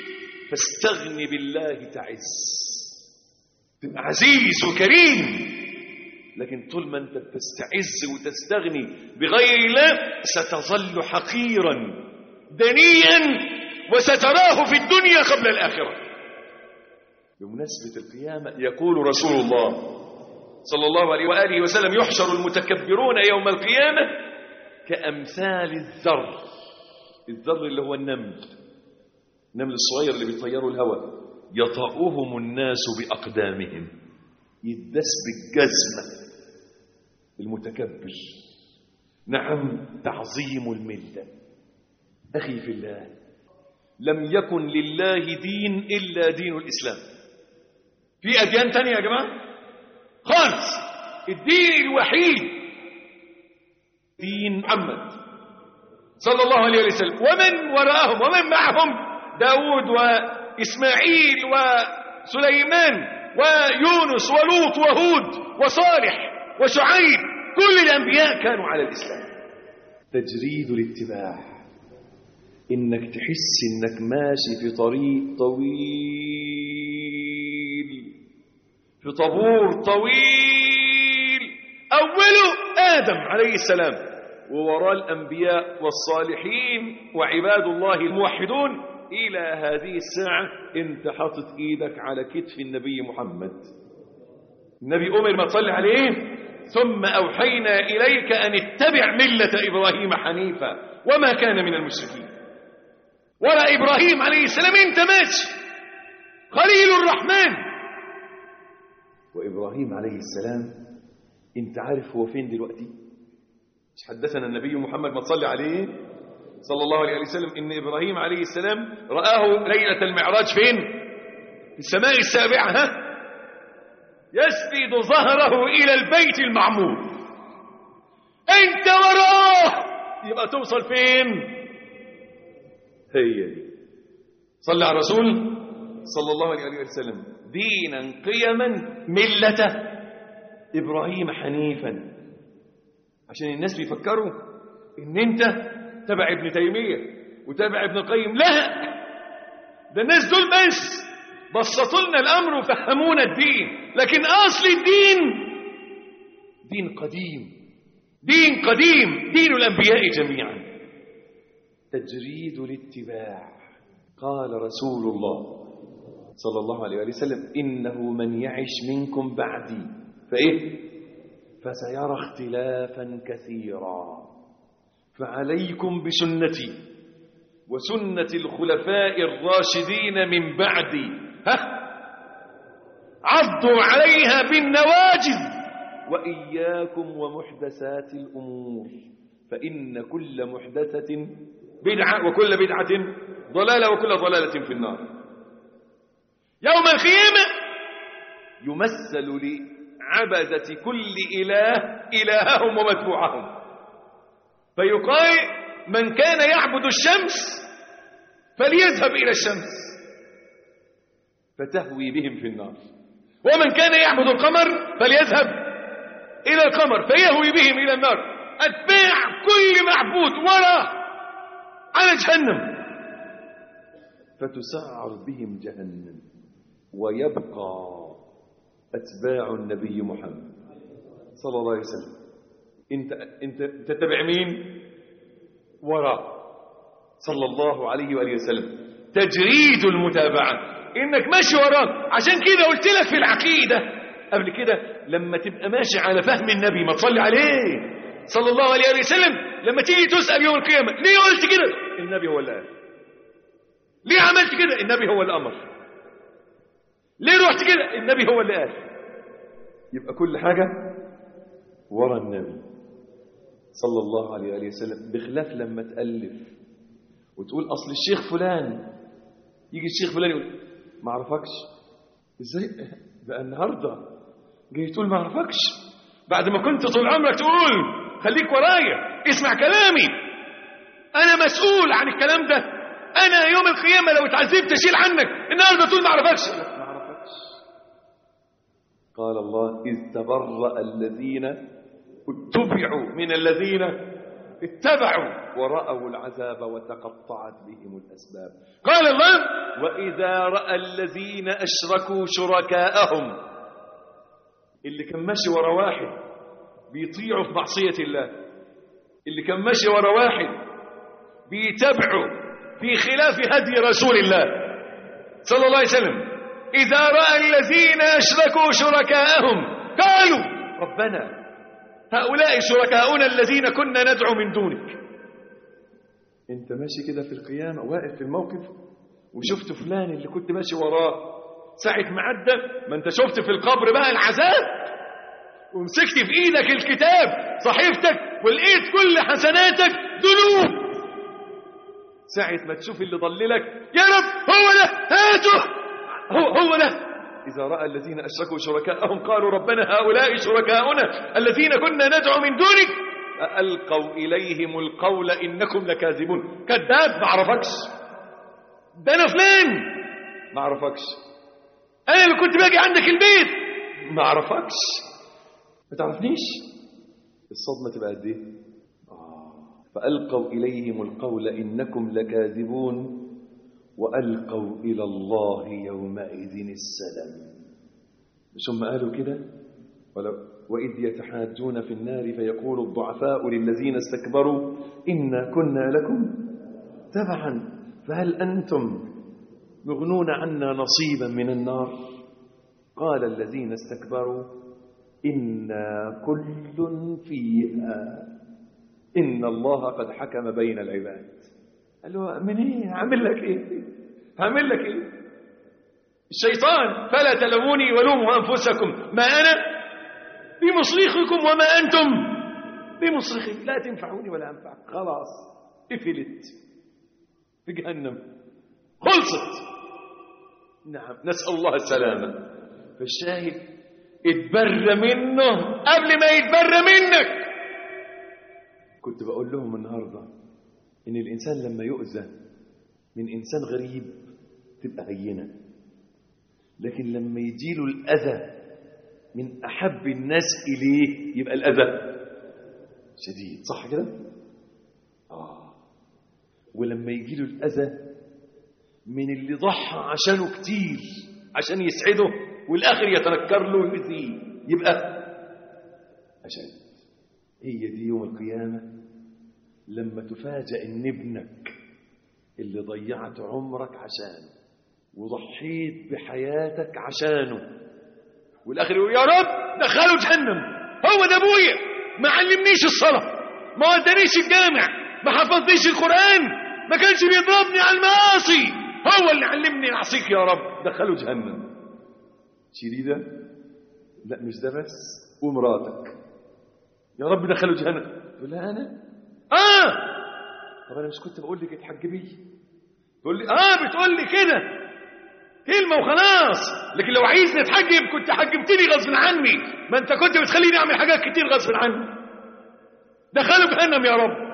فاستغن بالله تعز تبقى عزيز وكريم لكن طول ما انت بتستعز وتستغني بغير الله ستظل حقيرا دنيا وستراه في الدنيا قبل الآخرة بمناسبة القيامة يقول رسول الله صلى الله عليه وآله وسلم يحشر المتكبرون يوم القيامة كأمثال الذر الذر اللي هو النمل النمل الصغير اللي بيطيروا الهواء يطأهم الناس بأقدامهم يدس بالجزمة المتكبر نعم تعظيم الملة أخي في الله لم يكن لله دين إلا دين الإسلام في أديان تانية يا جماعة خالص الدين الوحيد دين محمد صلى الله عليه وسلم ومن وراءهم ومن معهم داود وإسماعيل وسليمان ويونس ولوط وهود وصالح وشعيب كل الأنبياء كانوا على الإسلام تجريد الاتباع إنك تحس إنك ماشي في طريق طويل في طابور طويل أوله آدم عليه السلام ووراء الأنبياء والصالحين وعباد الله الموحدون إلى هذه الساعة أنت حاطط إيدك على كتف النبي محمد النبي أمر ما تصلي عليه ثم أوحينا إليك أن اتبع ملة إبراهيم حنيفا وما كان من المشركين ولا إبراهيم عليه السلام أنت ماشي خليل الرحمن وإبراهيم عليه السلام أنت عارف هو فين دلوقتي مش حدثنا النبي محمد ما تصلي عليه صلى الله عليه وسلم إن إبراهيم عليه السلام رآه ليلة المعراج فين في السماء السابعة ها يسند ظهره إلى البيت المعمور أنت وراه يبقى توصل فين هي دي صلى على الرسول صلى الله عليه وسلم دينا قيما ملة إبراهيم حنيفا عشان الناس بيفكروا إن أنت تبع ابن تيمية وتبع ابن القيم لا ده الناس دول بس بسطوا لنا الأمر وفهمونا الدين لكن أصل الدين دين قديم دين قديم دين الأنبياء جميعا تجريد الاتباع قال رسول الله صلى الله عليه وسلم إنه من يعش منكم بعدي فإيه فسيرى اختلافا كثيرا فعليكم بسنتي وسنة الخلفاء الراشدين من بعدي ها عضوا عليها بالنواجذ وإياكم ومحدثات الأمور فإن كل محدثة بدعة وكل بدعة ضلالة وكل ضلالة في النار يوم القيامة يمثل لعبدة كل إله إلههم ومتبوعهم فيقال من كان يعبد الشمس فليذهب إلى الشمس فتهوي بهم في النار ومن كان يعبد القمر فليذهب إلى القمر فيهوي بهم إلى النار أتباع كل معبود وراء على جهنم فتسعر بهم جهنم ويبقى أتباع النبي محمد صلى الله عليه وسلم انت انت تتبع مين وراء صلى الله عليه واله وسلم تجريد المتابعه انك ماشي وراه عشان كده قلت لك في العقيده قبل كده لما تبقى ماشي على فهم النبي ما تصلي عليه صلى الله عليه واله وسلم لما تيجي تسال يوم القيامه ليه قلت كده النبي هو اللي قال ليه عملت كده النبي هو اللي امر ليه رحت كده النبي هو اللي قال يبقى كل حاجه ورا النبي صلى الله عليه وآله وسلم بخلاف لما تألف وتقول أصل الشيخ فلان يجي الشيخ فلان يقول ما اعرفكش ازاي بقى النهارده جاي تقول ما اعرفكش بعد ما كنت طول عمرك تقول خليك ورايا اسمع كلامي انا مسؤول عن الكلام ده انا يوم القيامه لو اتعذبت اشيل عنك النهارده تقول ما اعرفكش ما اعرفكش قال الله اذ تبرأ الذين اتبعوا من الذين اتبعوا ورأوا العذاب وتقطعت بهم الأسباب قال الله وإذا رأى الذين أشركوا شركاءهم اللي كان ماشي ورا واحد بيطيعوا في معصية الله اللي كان ماشي ورا واحد بيتبعوا في خلاف هدي رسول الله صلى الله عليه وسلم إذا رأى الذين أشركوا شركاءهم قالوا ربنا هؤلاء شركاؤنا الذين كنا ندعو من دونك انت ماشي كده في القيامة واقف في الموقف وشفت فلان اللي كنت ماشي وراه ساعة ما عدى ما انت شفت في القبر بقى العذاب ومسكت في ايدك الكتاب صحيفتك ولقيت كل حسناتك ذنوب ساعة ما تشوف اللي ضللك يا رب هو ده هاته هو, هو ده إذا رأى الذين أشركوا شركاءهم قالوا ربنا هؤلاء شركاؤنا الذين كنا ندعو من دونك ألقوا إليهم القول إنكم لكاذبون كذاب ما عرفكش ده أنا فلان ما عرفكش أنا اللي كنت باجي عندك البيت ما عرفكش ما تعرفنيش الصدمة تبقى قد إيه فألقوا إليهم القول إنكم لكاذبون وألقوا إلى الله يومئذ السلام مش هم قالوا كده ولو وإذ يتحاجون في النار فيقول الضعفاء للذين استكبروا إنا كنا لكم تبعا فهل أنتم مغنون عنا نصيبا من النار قال الذين استكبروا إنا كل فيها إن الله قد حكم بين العباد قال له من ايه هعمل لك ايه هعمل لك ايه الشيطان فلا تلوموني ولوموا انفسكم ما انا بمصرخكم وما انتم بمصرخي لا تنفعوني ولا انفعك خلاص قفلت في جهنم خلصت نعم نسال الله السلامه فالشاهد اتبر منه قبل ما يتبر منك كنت بقول لهم النهارده ان الانسان لما يؤذى من انسان غريب تبقى هينه لكن لما يجيله الاذى من احب الناس اليه يبقى الاذى شديد صح كده اه ولما يجيله الاذى من اللي ضحى عشانه كتير عشان يسعده والاخر يتنكر له ويؤذيه يبقى اشد هي دي يوم القيامه لما تفاجأ ان ابنك اللي ضيعت عمرك عشانه وضحيت بحياتك عشانه والاخر يقول يا رب دخله جهنم هو ده ابويا ما علمنيش الصلاه ما ودانيش الجامع ما حفظنيش القران ما كانش بيضربني على المعاصي هو اللي علمني اعصيك يا رب دخله جهنم شيلي ده لا مش ده بس ومراتك يا رب دخله جهنم تقول لها انا اه طب انا مش كنت بقول لك اتحجبي تقول لي اه بتقول لي كده كلمه وخلاص لكن لو عايزني اتحجب كنت حجبتني غصب عني ما انت كنت بتخليني اعمل حاجات كتير غصب عني دخلوا جهنم يا رب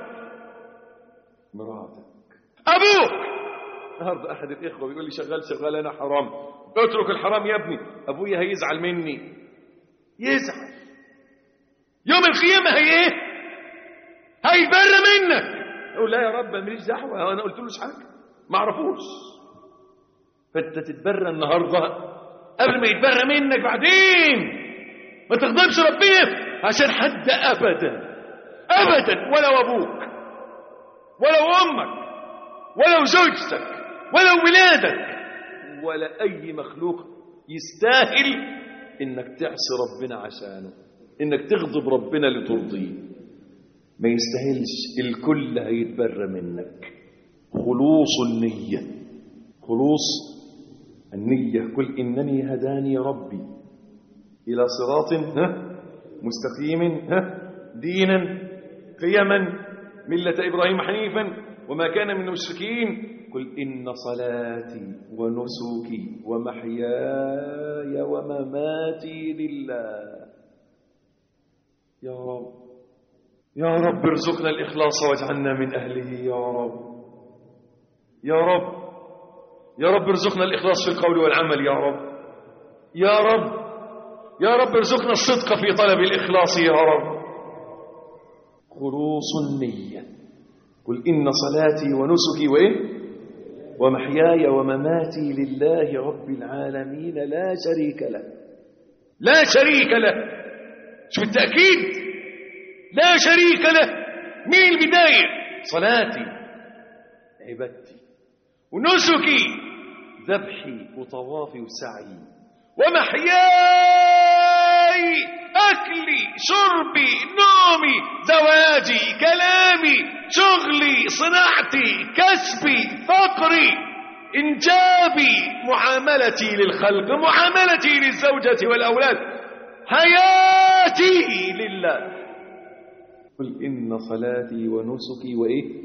مراتك ابوك النهارده احد الاخوه بيقول لي شغال شغال انا حرام اترك الحرام يا ابني ابويا هيزعل مني يزعل يوم القيامه هي ايه هيبر منك يقول لا يا رب ماليش دعوه انا قلت له حاجه ما اعرفوش فانت تتبرى النهارده قبل ما يتبرى منك بعدين ما تغضبش ربنا عشان حد ابدا ابدا ولو ابوك ولو امك ولو زوجتك ولو ولادك ولا اي مخلوق يستاهل انك تعصي ربنا عشانه انك تغضب ربنا لترضيه ما يستاهلش الكل هيتبرى منك خلوص النية خلوص النية قل إنني هداني ربي إلى صراط ها مستقيم ها دينا قيما ملة إبراهيم حنيفا وما كان من المشركين قل إن صلاتي ونسكي ومحياي ومماتي لله يا رب يا رب ارزقنا الإخلاص واجعلنا من أهله يا رب يا رب يا رب ارزقنا الإخلاص في القول والعمل يا رب يا رب يا رب ارزقنا الصدق في طلب الإخلاص يا رب خلوص النية قل إن صلاتي ونسكي وإيه ومحياي ومماتي لله رب العالمين لا شريك له لا شريك له شو التأكيد لا شريك له من البداية صلاتي عبادتي ونسكي ذبحي وطوافي وسعي ومحياي أكلي شربي نومي زواجي كلامي شغلي صناعتي كسبي فقري إنجابي معاملتي للخلق معاملتي للزوجة والأولاد حياتي لله قل إن صلاتي ونسكي وإيه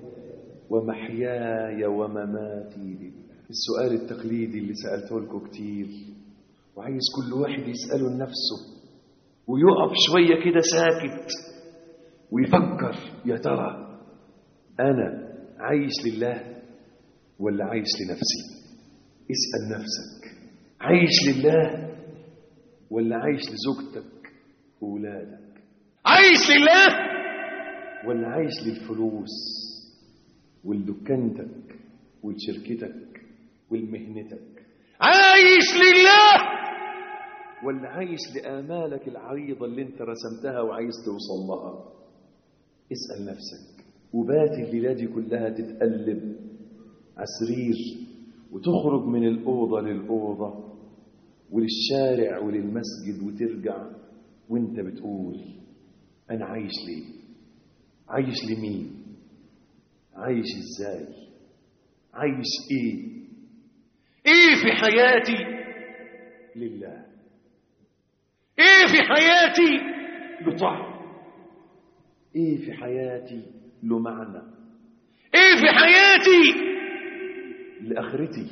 ومحياي ومماتي لله السؤال التقليدي اللي سألته لكم كتير وعايز كل واحد يسأله لنفسه ويقف شوية كده ساكت ويفكر يا ترى أنا عايش لله ولا عايش لنفسي اسأل نفسك عايش لله ولا عايش لزوجتك وولادك عايش لله ولا عايش للفلوس ولدكانتك ولشركتك ولمهنتك عايش لله ولا عايش لآمالك العريضة اللي انت رسمتها وعايز توصل لها اسأل نفسك وبات الليلة دي كلها تتقلب عسرير وتخرج من الأوضة للأوضة وللشارع وللمسجد وترجع وانت بتقول أنا عايش ليه عايش لمين عايش ازاي عايش ايه ايه في حياتي لله ايه في حياتي لطعم ايه في حياتي له معنى ايه في حياتي لاخرتي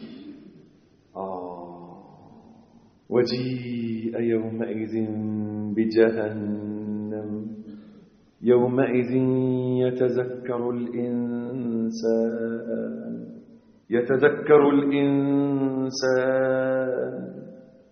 اه وجيء يومئذ بجهنم يومئذ يتذكر الإنسان يتذكر الإنسان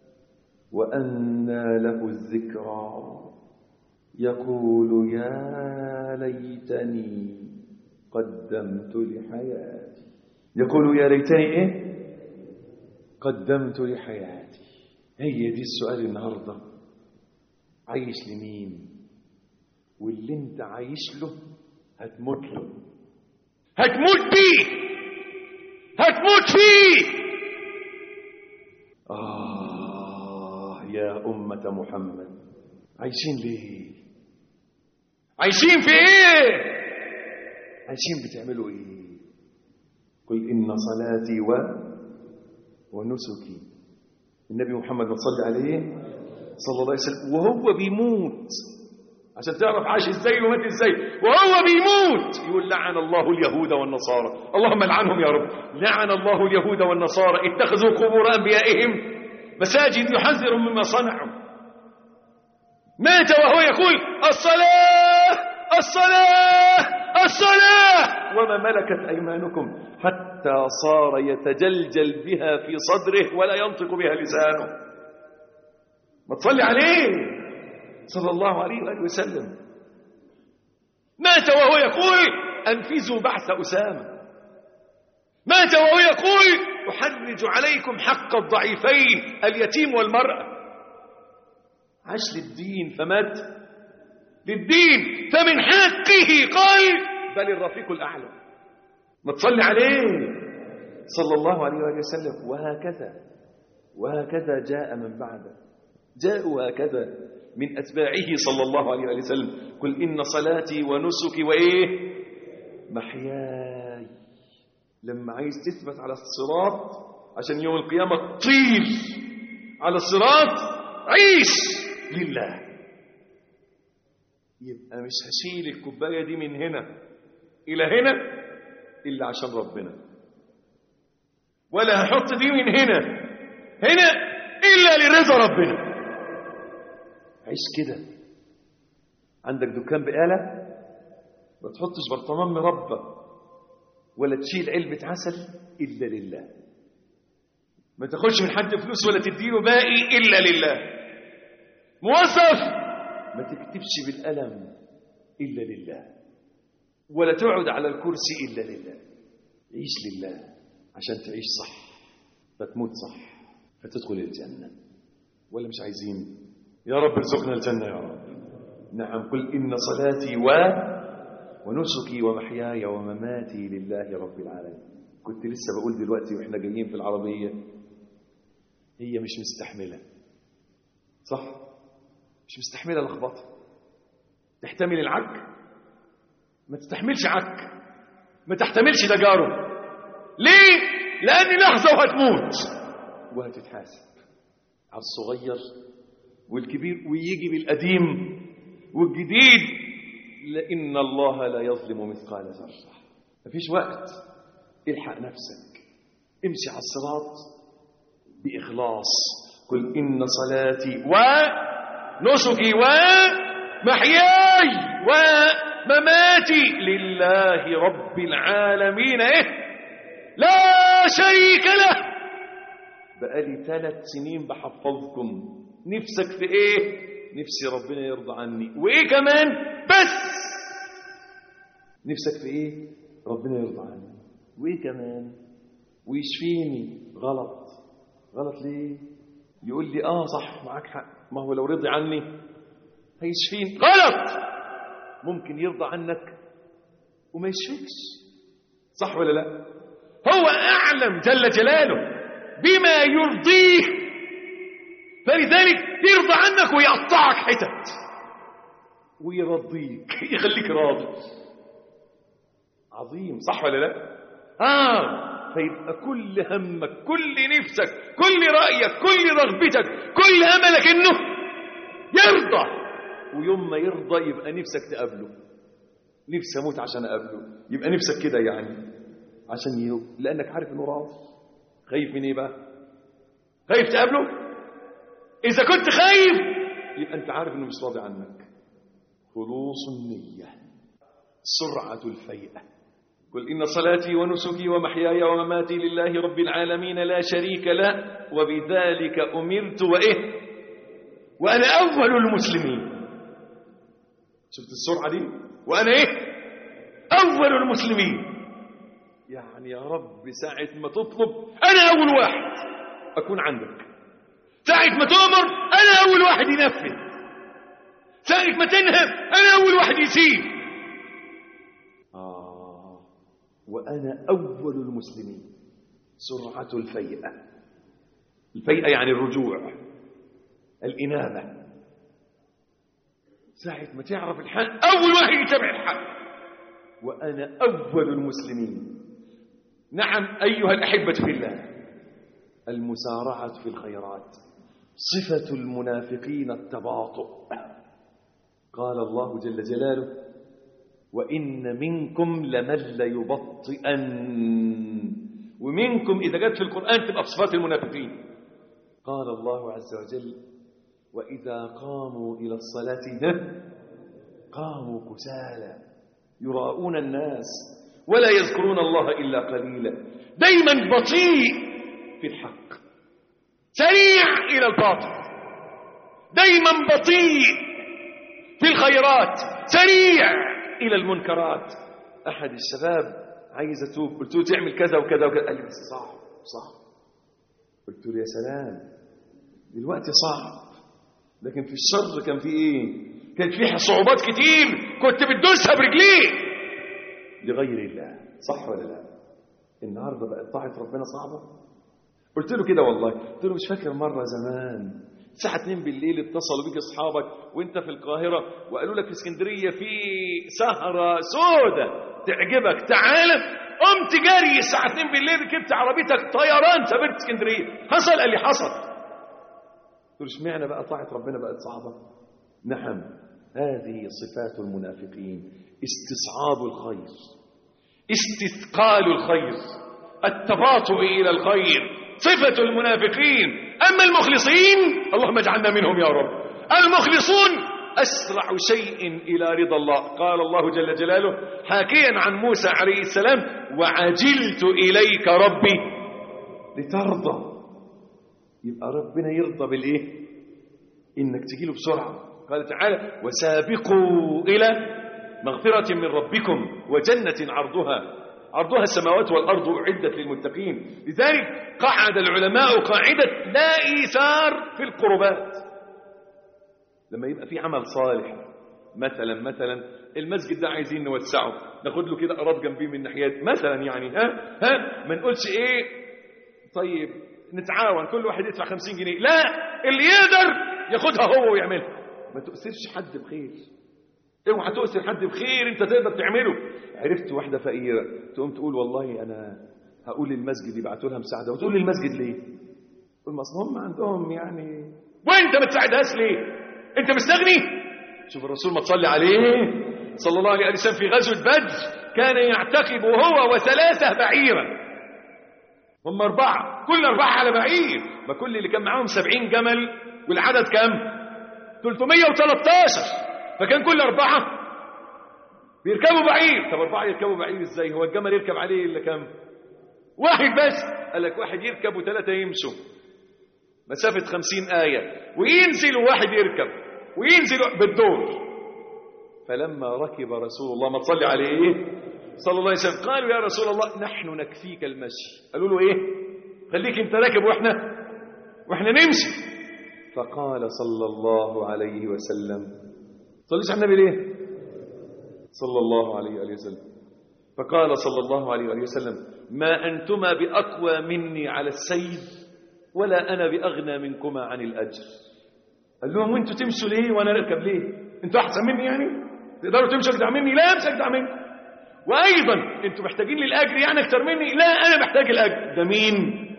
وأنى له الذكرى يقول يا ليتني قدمت لحياتي يقول يا ليتني إيه قدمت لحياتي هي دي السؤال النهارده عايش لمين واللي انت عايش له هتموت له هتموت بيه هتموت فيه آه يا أمة محمد عايشين ليه عايشين في ايه عايشين بتعملوا ايه قل إن صلاتي و ونسكي النبي محمد صلى عليه صلى الله عليه وسلم وهو بيموت عشان تعرف عاش ازاي ومات ازاي وهو بيموت يقول لعن الله اليهود والنصارى اللهم لعنهم يا رب لعن الله اليهود والنصارى اتخذوا قبور انبيائهم مساجد يحذر مما صنعوا مات وهو يقول الصلاة الصلاة الصلاة وما ملكت أيمانكم حتى صار يتجلجل بها في صدره ولا ينطق بها لسانه ما تصلي عليه صلى الله عليه وآله وسلم مات وهو يقول أنفذوا بعث أسامة مات وهو يقول أحرج عليكم حق الضعيفين اليتيم والمرأة عاش للدين فمات للدين فمن حقه قال بل الرفيق الأعلى ما تصلي عليه صلى الله عليه وآله وسلم وهكذا وهكذا جاء من بعده جاءوا هكذا من أتباعه صلى الله عليه وآله وسلم قل إن صلاتي ونسكي وإيه محياي لما عايز تثبت على الصراط عشان يوم القيامة تطير على الصراط عيش لله يبقى مش هشيل الكوباية دي من هنا إلى هنا إلا عشان ربنا ولا هحط دي من هنا هنا إلا لرضا ربنا عيش كده عندك دكان بقالة ما تحطش برطمان مربى ولا تشيل علبة عسل إلا لله ما تاخدش من حد فلوس ولا تديله باقي إلا لله موظف ما تكتبش بالقلم إلا لله ولا تقعد على الكرسي إلا لله عيش لله عشان تعيش صح فتموت صح فتدخل الجنة ولا مش عايزين يا رب ارزقنا الجنة يا رب نعم قل إن صلاتي و ونسكي ومحياي ومماتي لله رب العالمين كنت لسه بقول دلوقتي واحنا جايين في العربية هي مش مستحملة صح مش مستحملة لخبطة تحتمل العك ما تستحملش عك ما تحتملش تجارب ليه لأن لحظة وهتموت وهتتحاسب على الصغير والكبير ويجي بالقديم والجديد لأن الله لا يظلم مثقال ذرة مفيش وقت الحق نفسك امشي على الصراط بإخلاص قل إن صلاتي ونسكي ومحياي ومماتي لله رب العالمين إيه لا شريك له بقالي ثلاث سنين بحفظكم نفسك في ايه نفسي ربنا يرضى عني وايه كمان بس نفسك في ايه ربنا يرضى عني وايه كمان ويشفيني غلط غلط ليه يقول لي اه صح معاك حق ما هو لو رضي عني هيشفيني غلط ممكن يرضى عنك وما يشفيكش صح ولا لا هو اعلم جل جلاله بما يرضيه فلذلك يرضى عنك ويقطعك حتت ويرضيك يخليك راضي عظيم صح ولا لا اه فيبقى كل همك كل نفسك كل رأيك كل رغبتك كل أملك إنه يرضى ويوم ما يرضى يبقى نفسك تقابله نفسي أموت عشان أقابله يبقى نفسك كده يعني عشان يو... لأنك عارف إنه راضي خايف من إيه بقى خايف تقابله إذا كنت خايف يبقى أنت عارف إنه مش راضي عنك خلوص النية سرعة الفيئة قل إن صلاتي ونسكي ومحياي ومماتي لله رب العالمين لا شريك له وبذلك أمرت وإيه وأنا أول المسلمين شفت السرعة دي وأنا إيه أول المسلمين يعني يا رب ساعة ما تطلب أنا أول واحد أكون عندك ساعة ما تؤمر أنا أول واحد ينفذ ساعة ما تنهى أنا أول واحد يسيب آه وأنا أول المسلمين سرعة الفيئة الفيئة يعني الرجوع الإنابة ساعة ما تعرف الحق أول واحد يتبع الحق وأنا أول المسلمين نعم أيها الأحبة في الله المسارعة في الخيرات صفة المنافقين التباطؤ قال الله جل جلاله وإن منكم لمن ليبطئن ومنكم إذا جت في القرآن تبقى بصفات المنافقين قال الله عز وجل وإذا قاموا إلى الصلاة قاموا كسالى يراءون الناس ولا يذكرون الله إلا قليلا دايما بطيء في الحق سريع إلى الباطل دايما بطيء في الخيرات سريع إلى المنكرات أحد الشباب عايز أتوب قلت له تعمل كذا وكذا وكذا قال لي بس صعب صعب قلت له يا سلام دلوقتي صعب لكن في الشر كان في ايه كان في صعوبات كتير كنت بتدوسها برجليك لغير الله صح ولا لا النهارده بقت طاعه ربنا صعبه قلت له كده والله قلت له مش فاكر مره زمان الساعة 2 بالليل اتصلوا بيك اصحابك وانت في القاهرة وقالوا لك في اسكندرية في سهرة سودة تعجبك تعالى قمت جري الساعة 2 بالليل ركبت عربيتك طيران سافرت اسكندرية حصل قال لي حصل قلت له اشمعنى بقى طاعة ربنا بقت صعبة نعم هذه صفات المنافقين استصعاب الخير استثقال الخير التباطؤ إلى الخير صفة المنافقين أما المخلصين اللهم اجعلنا منهم يا رب المخلصون أسرع شيء إلى رضا الله قال الله جل جلاله حاكيا عن موسى عليه السلام وعجلت إليك ربي لترضى يبقى ربنا يرضى بالإيه إنك تجيله بسرعة قال تعالى وسابقوا إلى مغفرة من ربكم وجنة عرضها عرضها السماوات والأرض أعدت للمتقين لذلك قعد العلماء قاعدة لا إيثار في القربات لما يبقى في عمل صالح مثلا مثلا المسجد ده عايزين نوسعه ناخد له كده أراض جنبيه من ناحيات مثلا يعني ها ها ما نقولش ايه طيب نتعاون كل واحد يدفع 50 جنيه لا اللي يقدر ياخدها هو ويعملها ما تؤثرش حد بخير اوعى تؤثر حد بخير انت تقدر تعمله عرفت واحده فقيره تقوم تقول والله انا هقول للمسجد يبعتوا لها مساعده وتقول للمسجد ليه تقول ما اصل هم عندهم يعني وانت ما تساعدهاش ليه انت مستغني شوف الرسول ما تصلي عليه صلى الله عليه وسلم في غزوه بدر كان يعتقب هو وثلاثه بعيرا هم أربعة كل أربعة على بعير ما كل اللي كان معاهم سبعين جمل والعدد كم 313 فكان كل أربعة بيركبوا بعير طب أربعة يركبوا بعير إزاي هو الجمل يركب عليه إلا كم واحد بس قال لك واحد يركب وثلاثة يمشوا مسافة خمسين آية وينزل وواحد يركب وينزل بالدور فلما ركب رسول الله ما تصلي عليه إيه صلى الله عليه وسلم قالوا يا رسول الله نحن نكفيك المشي قالوا له ايه خليك انت راكب واحنا واحنا نمشي فقال صلى الله عليه وسلم صليش على النبي ليه صلى الله عليه وآله وسلم فقال صلى الله عليه وآله وسلم ما أنتما بأقوى مني على السير ولا أنا بأغنى منكما عن الأجر قال لهم وانتوا تمشوا ليه وانا اركب ليه انتوا احسن مني يعني تقدروا تمشوا اجدع مني لا مش اجدع مني وايضا انتوا محتاجين للاجر يعني اكتر مني لا انا محتاج الاجر ده مين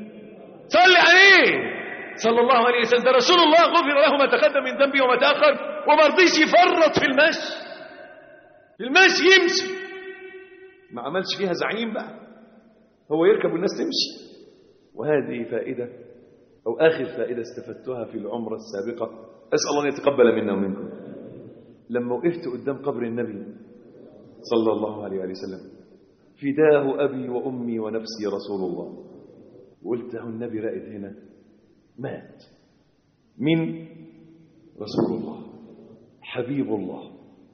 صلي عليه صلى الله عليه وسلم ده رسول الله غفر له ما تقدم من ذنبه وما تاخر وما رضيش يفرط في المشي في المشي يمشي ما عملش فيها زعيم بقى هو يركب والناس تمشي وهذه فائده او اخر فائده استفدتها في العمره السابقه اسال الله ان يتقبل منا ومنكم لما وقفت قدام قبر النبي صلى الله عليه وآله وسلم فداه أبي وأمي ونفسي رسول الله وقلت له النبي رائد هنا مات من رسول الله حبيب الله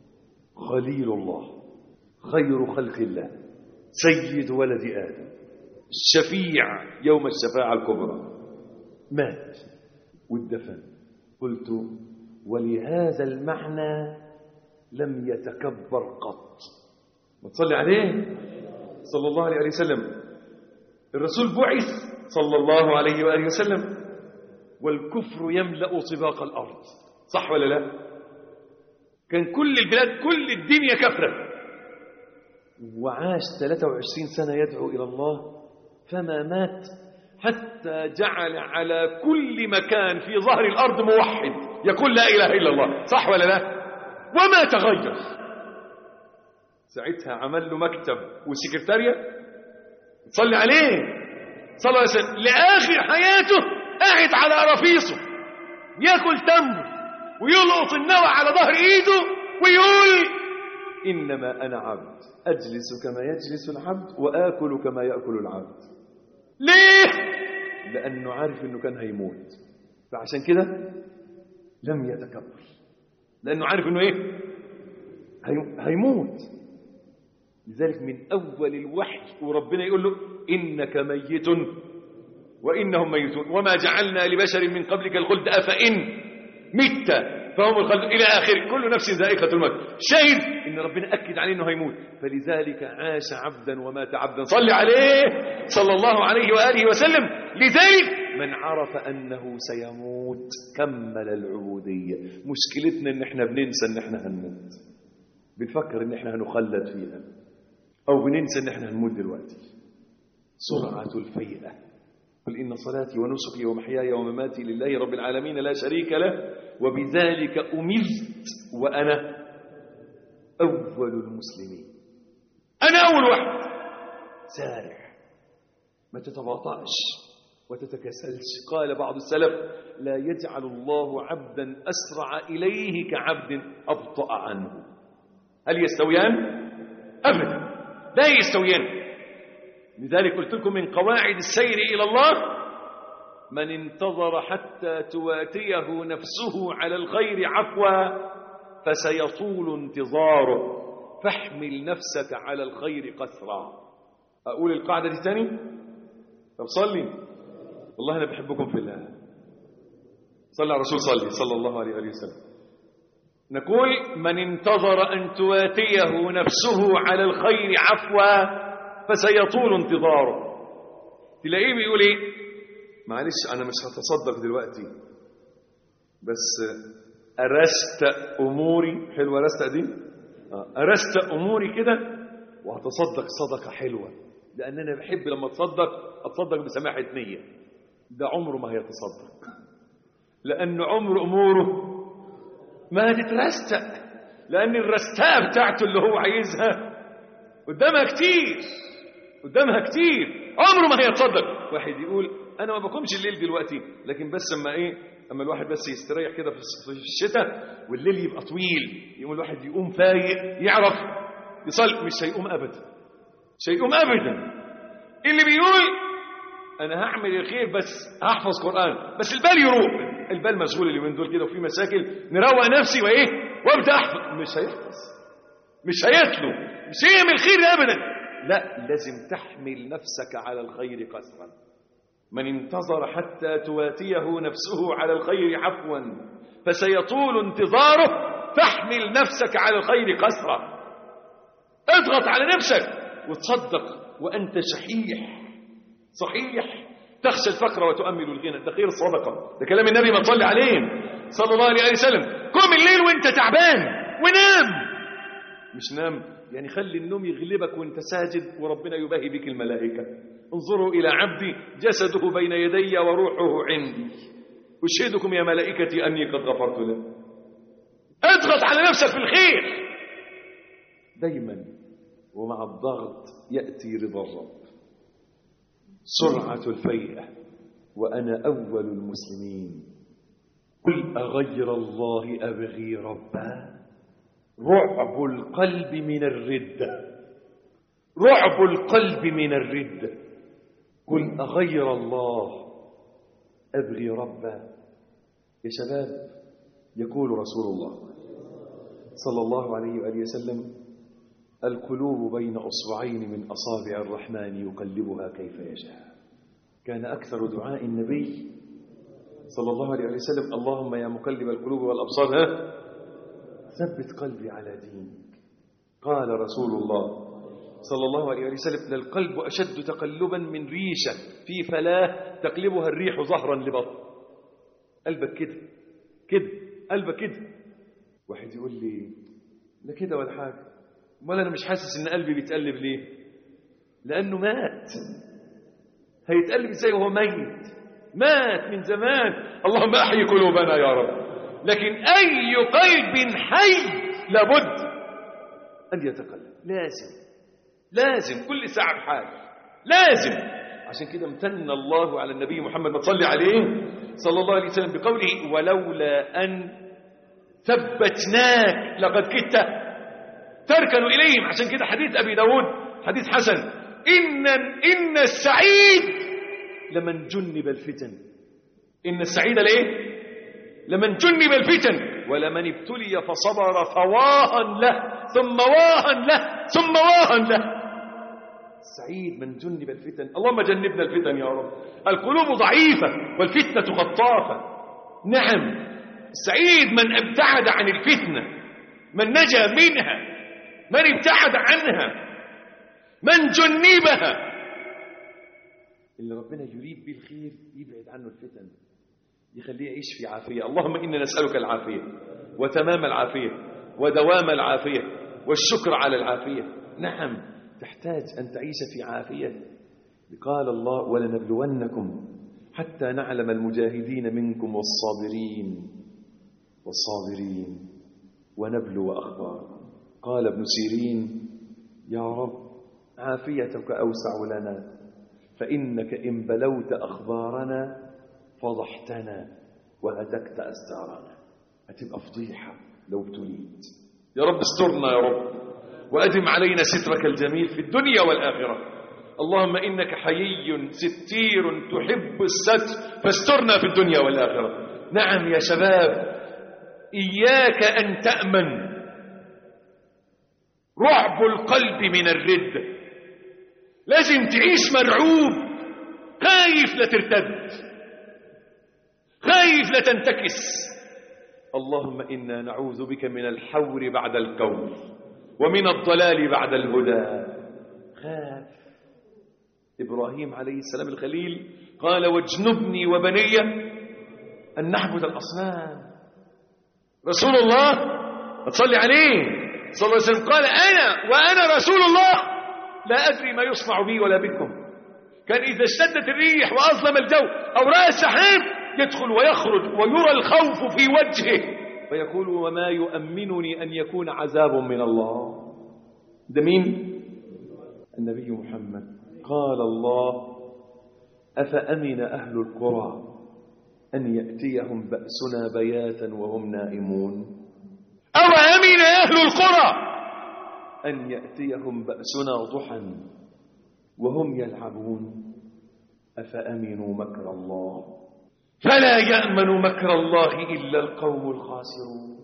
خليل الله خير خلق الله سيد ولد آدم الشفيع يوم الشفاعة الكبرى مات والدفن قلت ولهذا المعنى لم يتكبر قط ما تصلي عليه صلى الله عليه وسلم الرسول بعث صلى الله عليه وآله وسلم والكفر يملأ طباق الأرض صح ولا لا كان كل البلاد كل الدنيا كفرة وعاش 23 سنة يدعو إلى الله فما مات حتى جعل على كل مكان في ظهر الأرض موحد يقول لا إله إلا الله صح ولا لا وما تغير ساعتها عمل له مكتب وسكرتارية صلي عليه صلى الله عليه وسلم لآخر حياته قاعد على رفيصه ياكل تمر ويلقط النوى على ظهر ايده ويقول انما انا عبد اجلس كما يجلس العبد واكل كما ياكل العبد ليه لانه عارف انه كان هيموت فعشان كده لم يتكبر لانه عارف انه ايه هي- هيموت لذلك من اول الوحي وربنا يقول له انك ميت وانهم ميتون وما جعلنا لبشر من قبلك الخلد افان مت فهم الخلد الى اخره كل نفس ذائقه الموت شاهد ان ربنا اكد عليه انه هيموت فلذلك عاش عبدا ومات عبدا صل عليه صلى الله عليه واله وسلم لذلك من عرف انه سيموت كمل العبوديه مشكلتنا ان احنا بننسى ان احنا هنموت بنفكر ان احنا هنخلد فيها او بننسى ان احنا هنموت دلوقتي سرعه الفيئه قل إن صلاتي ونسكي ومحياي ومماتي لله رب العالمين لا شريك له وبذلك أمرت وأنا أول المسلمين أنا أول واحد سارع ما تتباطأش وتتكسلش قال بعض السلف لا يجعل الله عبدا أسرع إليه كعبد أبطأ عنه هل يستويان؟ أبدا لا يستويان لذلك قلت لكم من قواعد السير إلى الله من انتظر حتى تواتيه نفسه على الخير عفوا فسيطول انتظاره فاحمل نفسك على الخير قسرا أقول القاعدة دي تاني طب صلي والله أنا بحبكم في الله صلى على الرسول صلي صلى الله عليه وآله وسلم نقول من انتظر أن تواتيه نفسه على الخير عفوا فسيطول انتظاره تلاقيه بيقول ايه معلش انا مش هتصدق دلوقتي بس أرست أموري حلوة أرست دي آه، أرست أموري كده وهتصدق صدقة حلوة لأن أنا بحب لما أتصدق أتصدق بسماحة نية ده عمره ما هيتصدق لأن عمر أموره ما هتترستق لأن الرستاء بتاعته اللي هو عايزها قدامها كتير قدامها كتير عمره ما هيتصدق واحد يقول أنا ما بقومش الليل دلوقتي لكن بس أما إيه أما الواحد بس يستريح كده في الص- في الشتاء والليل يبقى طويل يقوم الواحد يقوم فايق يعرف يصلي مش هيقوم أبدا مش هيقوم أبدا اللي بيقول انا هعمل الخير بس هحفظ قران بس البال يروح البال مشغول اليومين دول كده وفي مشاكل نروق نفسي وايه وابدا احفظ مش هيحفظ مش هيتلو مش هيعمل خير ابدا لا لازم تحمل نفسك على الخير قسرا من انتظر حتى تواتيه نفسه على الخير عفوا فسيطول انتظاره فاحمل نفسك على الخير قسرا اضغط على نفسك وتصدق وانت شحيح صحيح تخشى الفقر وتؤمل الغنى ده خير الصدقه ده كلام النبي ما تصلي عليه صلى الله عليه وسلم قم الليل وانت تعبان ونام مش نام يعني خلي النوم يغلبك وانت ساجد وربنا يباهي بك الملائكه انظروا الى عبدي جسده بين يدي وروحه عندي اشهدكم يا ملائكتي اني قد غفرت له اضغط على نفسك في الخير دايما ومع الضغط ياتي رضا الرب سرعة الفيئة وأنا أول المسلمين قل أغير الله أبغي ربا رعب القلب من الردة رعب القلب من الردة قل أغير الله أبغي ربا يا شباب يقول رسول الله صلى الله عليه وآله وسلم القلوب بين أصبعين من أصابع الرحمن يقلبها كيف يشاء كان أكثر دعاء النبي صلى الله عليه وسلم اللهم يا مقلب القلوب والأبصار ها ثبت قلبي على دينك قال رسول الله صلى الله عليه وسلم القلب أشد تقلبا من ريشة في فلاه تقلبها الريح ظهرا لبطن قلبك كده كده قلبك كده واحد يقول لي لا كده ولا حاجة امال انا مش حاسس ان قلبي بيتقلب ليه لانه مات هيتقلب ازاي وهو ميت مات من زمان اللهم احيي قلوبنا يا رب لكن اي قلب حي لابد ان يتقلب لازم لازم كل ساعه بحال لازم عشان كده امتن الله على النبي محمد ما تصلي عليه صلى الله عليه وسلم بقوله ولولا ان ثبتناك لقد كدت تركنوا إليهم عشان كده حديث أبي داود حديث حسن إن, إن السعيد لمن جنب الفتن إن السعيد ليه لمن جنب الفتن ولمن ابتلي فصبر فواها له ثم واها له ثم واها له السعيد من جنب الفتن اللهم جنبنا الفتن يا رب القلوب ضعيفة والفتنة خطافة نعم السعيد من ابتعد عن الفتنة من نجا منها من ابتعد عنها من جنبها اللي ربنا يريد به الخير يبعد عنه الفتن يخليه يعيش في عافية اللهم إنا نسألك العافية وتمام العافية ودوام العافية والشكر على العافية نعم تحتاج أن تعيش في عافية قال الله ولنبلونكم حتى نعلم المجاهدين منكم والصابرين والصابرين ونبلو أخباركم قال ابن سيرين يا رب عافيتك أوسع لنا فإنك إن بلوت أخبارنا فضحتنا وهتكت أستارنا هتبقى فضيحة لو ابتليت يا رب استرنا يا رب وأدم علينا سترك الجميل في الدنيا والآخرة اللهم إنك حيي ستير تحب الستر فاسترنا في الدنيا والآخرة نعم يا شباب إياك أن تأمن رعب القلب من الردة لازم تعيش مرعوب خايف لا ترتد خايف لا تنتكس اللهم إنا نعوذ بك من الحور بعد الكون ومن الضلال بعد الهدى خاف إبراهيم عليه السلام الخليل قال واجنبني وبني أن نعبد الأصنام رسول الله تصلي عليه صلى الله عليه وسلم قال أنا وأنا رسول الله لا أدري ما يصنع بي ولا بكم كان إذا اشتدت الريح وأظلم الجو أو رأى السحاب يدخل ويخرج ويرى الخوف في وجهه فيقول وما يؤمنني أن يكون عذاب من الله ده مين؟ النبي محمد قال الله أفأمن أهل القرى أن يأتيهم بأسنا بياتا وهم نائمون أو أمن أهل القرى أن يأتيهم بأسنا ضحى وهم يلعبون أفأمنوا مكر الله فلا يأمن مكر الله إلا القوم الخاسرون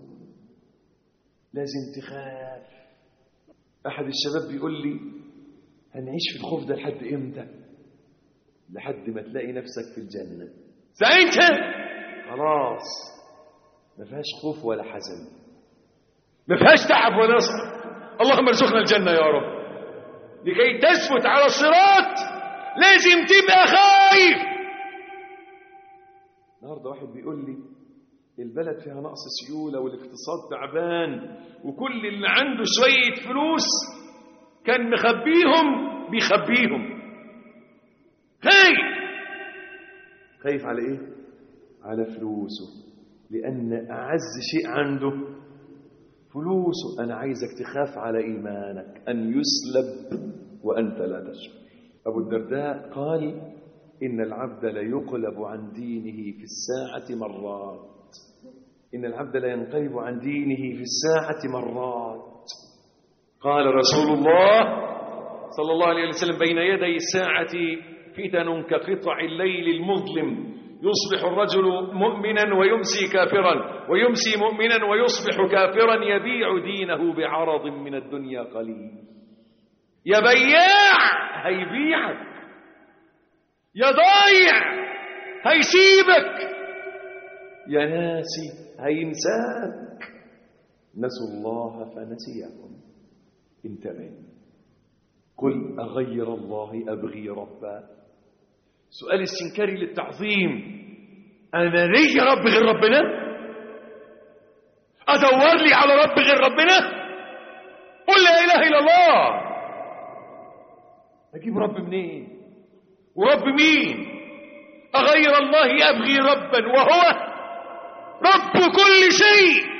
لازم تخاف أحد الشباب بيقول لي هنعيش في الخوف ده لحد إمتى لحد ما تلاقي نفسك في الجنة ساعتها خلاص ما فيهاش خوف ولا حزن ما فيهاش تعب ولا نصر اللهم ارزقنا الجنة يا رب لكي تثبت على الصراط لازم تبقى خايف النهارده واحد بيقول لي البلد فيها نقص سيولة والاقتصاد تعبان وكل اللي عنده شوية فلوس كان مخبيهم بيخبيهم خايف خايف على ايه على فلوسه لأن أعز شيء عنده فلوسه أنا عايزك تخاف على إيمانك أن يسلب وأنت لا تشعر أبو الدرداء قال إن العبد لا يقلب عن دينه في الساعة مرات إن العبد لا ينقلب عن دينه في الساعة مرات قال رسول الله صلى الله عليه وسلم بين يدي الساعة فتن كقطع الليل المظلم يصبح الرجل مؤمنا ويمسي كافرا ويمسي مؤمنا ويصبح كافرا يبيع دينه بعرض من الدنيا قليل يا بياع هيبيعك يا ضايع هيسيبك يا ناسي هينساك نسوا الله فنسيهم انتبه قل أغير الله أبغي ربا سؤال استنكاري للتعظيم أنا لي رب غير ربنا أدور لي على رب غير ربنا قل لا إله إلا الله أجيب رب منين ورب مين أغير الله أبغي ربا وهو رب كل شيء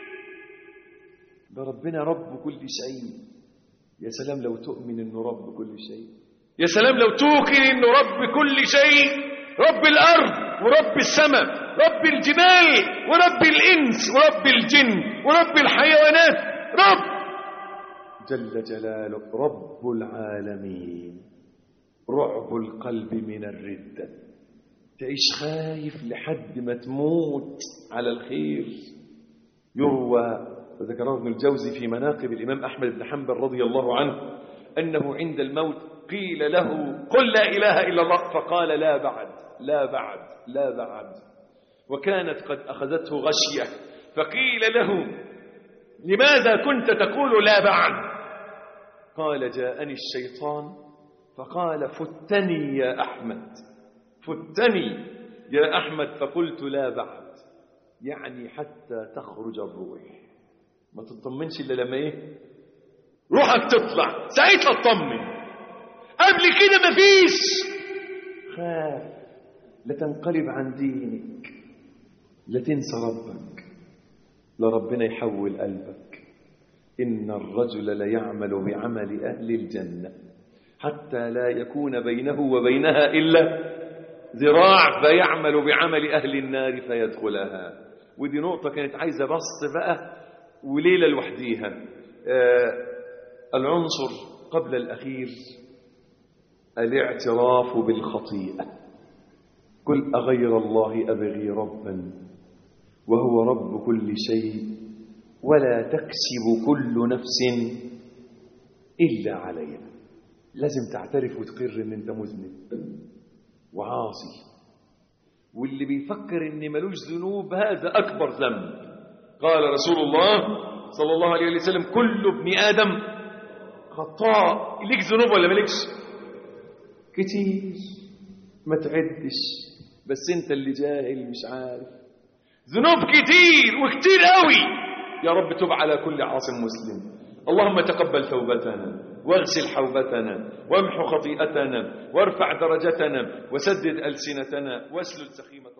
ده ربنا رب كل شيء يا سلام لو تؤمن انه رب كل شيء يا سلام لو توقن انه رب كل شيء رب الارض ورب السماء رب الجبال ورب الانس ورب الجن ورب الحيوانات رب جل جلاله رب العالمين رعب القلب من الردة تعيش خايف لحد ما تموت على الخير يروى وذكره ابن الجوزي في مناقب الإمام أحمد بن حنبل رضي الله عنه أنه عند الموت قيل له قل لا إله إلا الله فقال لا بعد لا بعد لا بعد وكانت قد أخذته غشية فقيل له لماذا كنت تقول لا بعد قال جاءني الشيطان فقال فتني يا أحمد فتني يا أحمد فقلت لا بعد يعني حتى تخرج الروح ما تطمنش إلا لما إيه روحك تطلع ساعتها تطمن قبل كده مفيش خاف لا تنقلب عن دينك لا تنسى ربك لا ربنا يحول قلبك إن الرجل ليعمل بعمل أهل الجنة حتى لا يكون بينه وبينها إلا ذراع فيعمل بعمل أهل النار فيدخلها ودي نقطة كانت عايزة بسط بقى وليلة لوحديها آه العنصر قبل الأخير الاعتراف بالخطيئة قل أغير الله أبغي ربا وهو رب كل شيء ولا تكسب كل نفس إلا علينا لازم تعترف وتقر ان انت مذنب وعاصي واللي بيفكر ان ملوش ذنوب هذا اكبر ذنب قال رسول الله صلى الله عليه وسلم كل ابن ادم خطاء ليك ذنوب ولا مالكش كتير ما تعدش بس انت اللي جاهل مش عارف ذنوب كتير وكتير قوي يا رب تب على كل عاصم مسلم اللهم تقبل توبتنا واغسل حوبتنا وامحو خطيئتنا وارفع درجتنا وسدد ألسنتنا واسلل سخيمة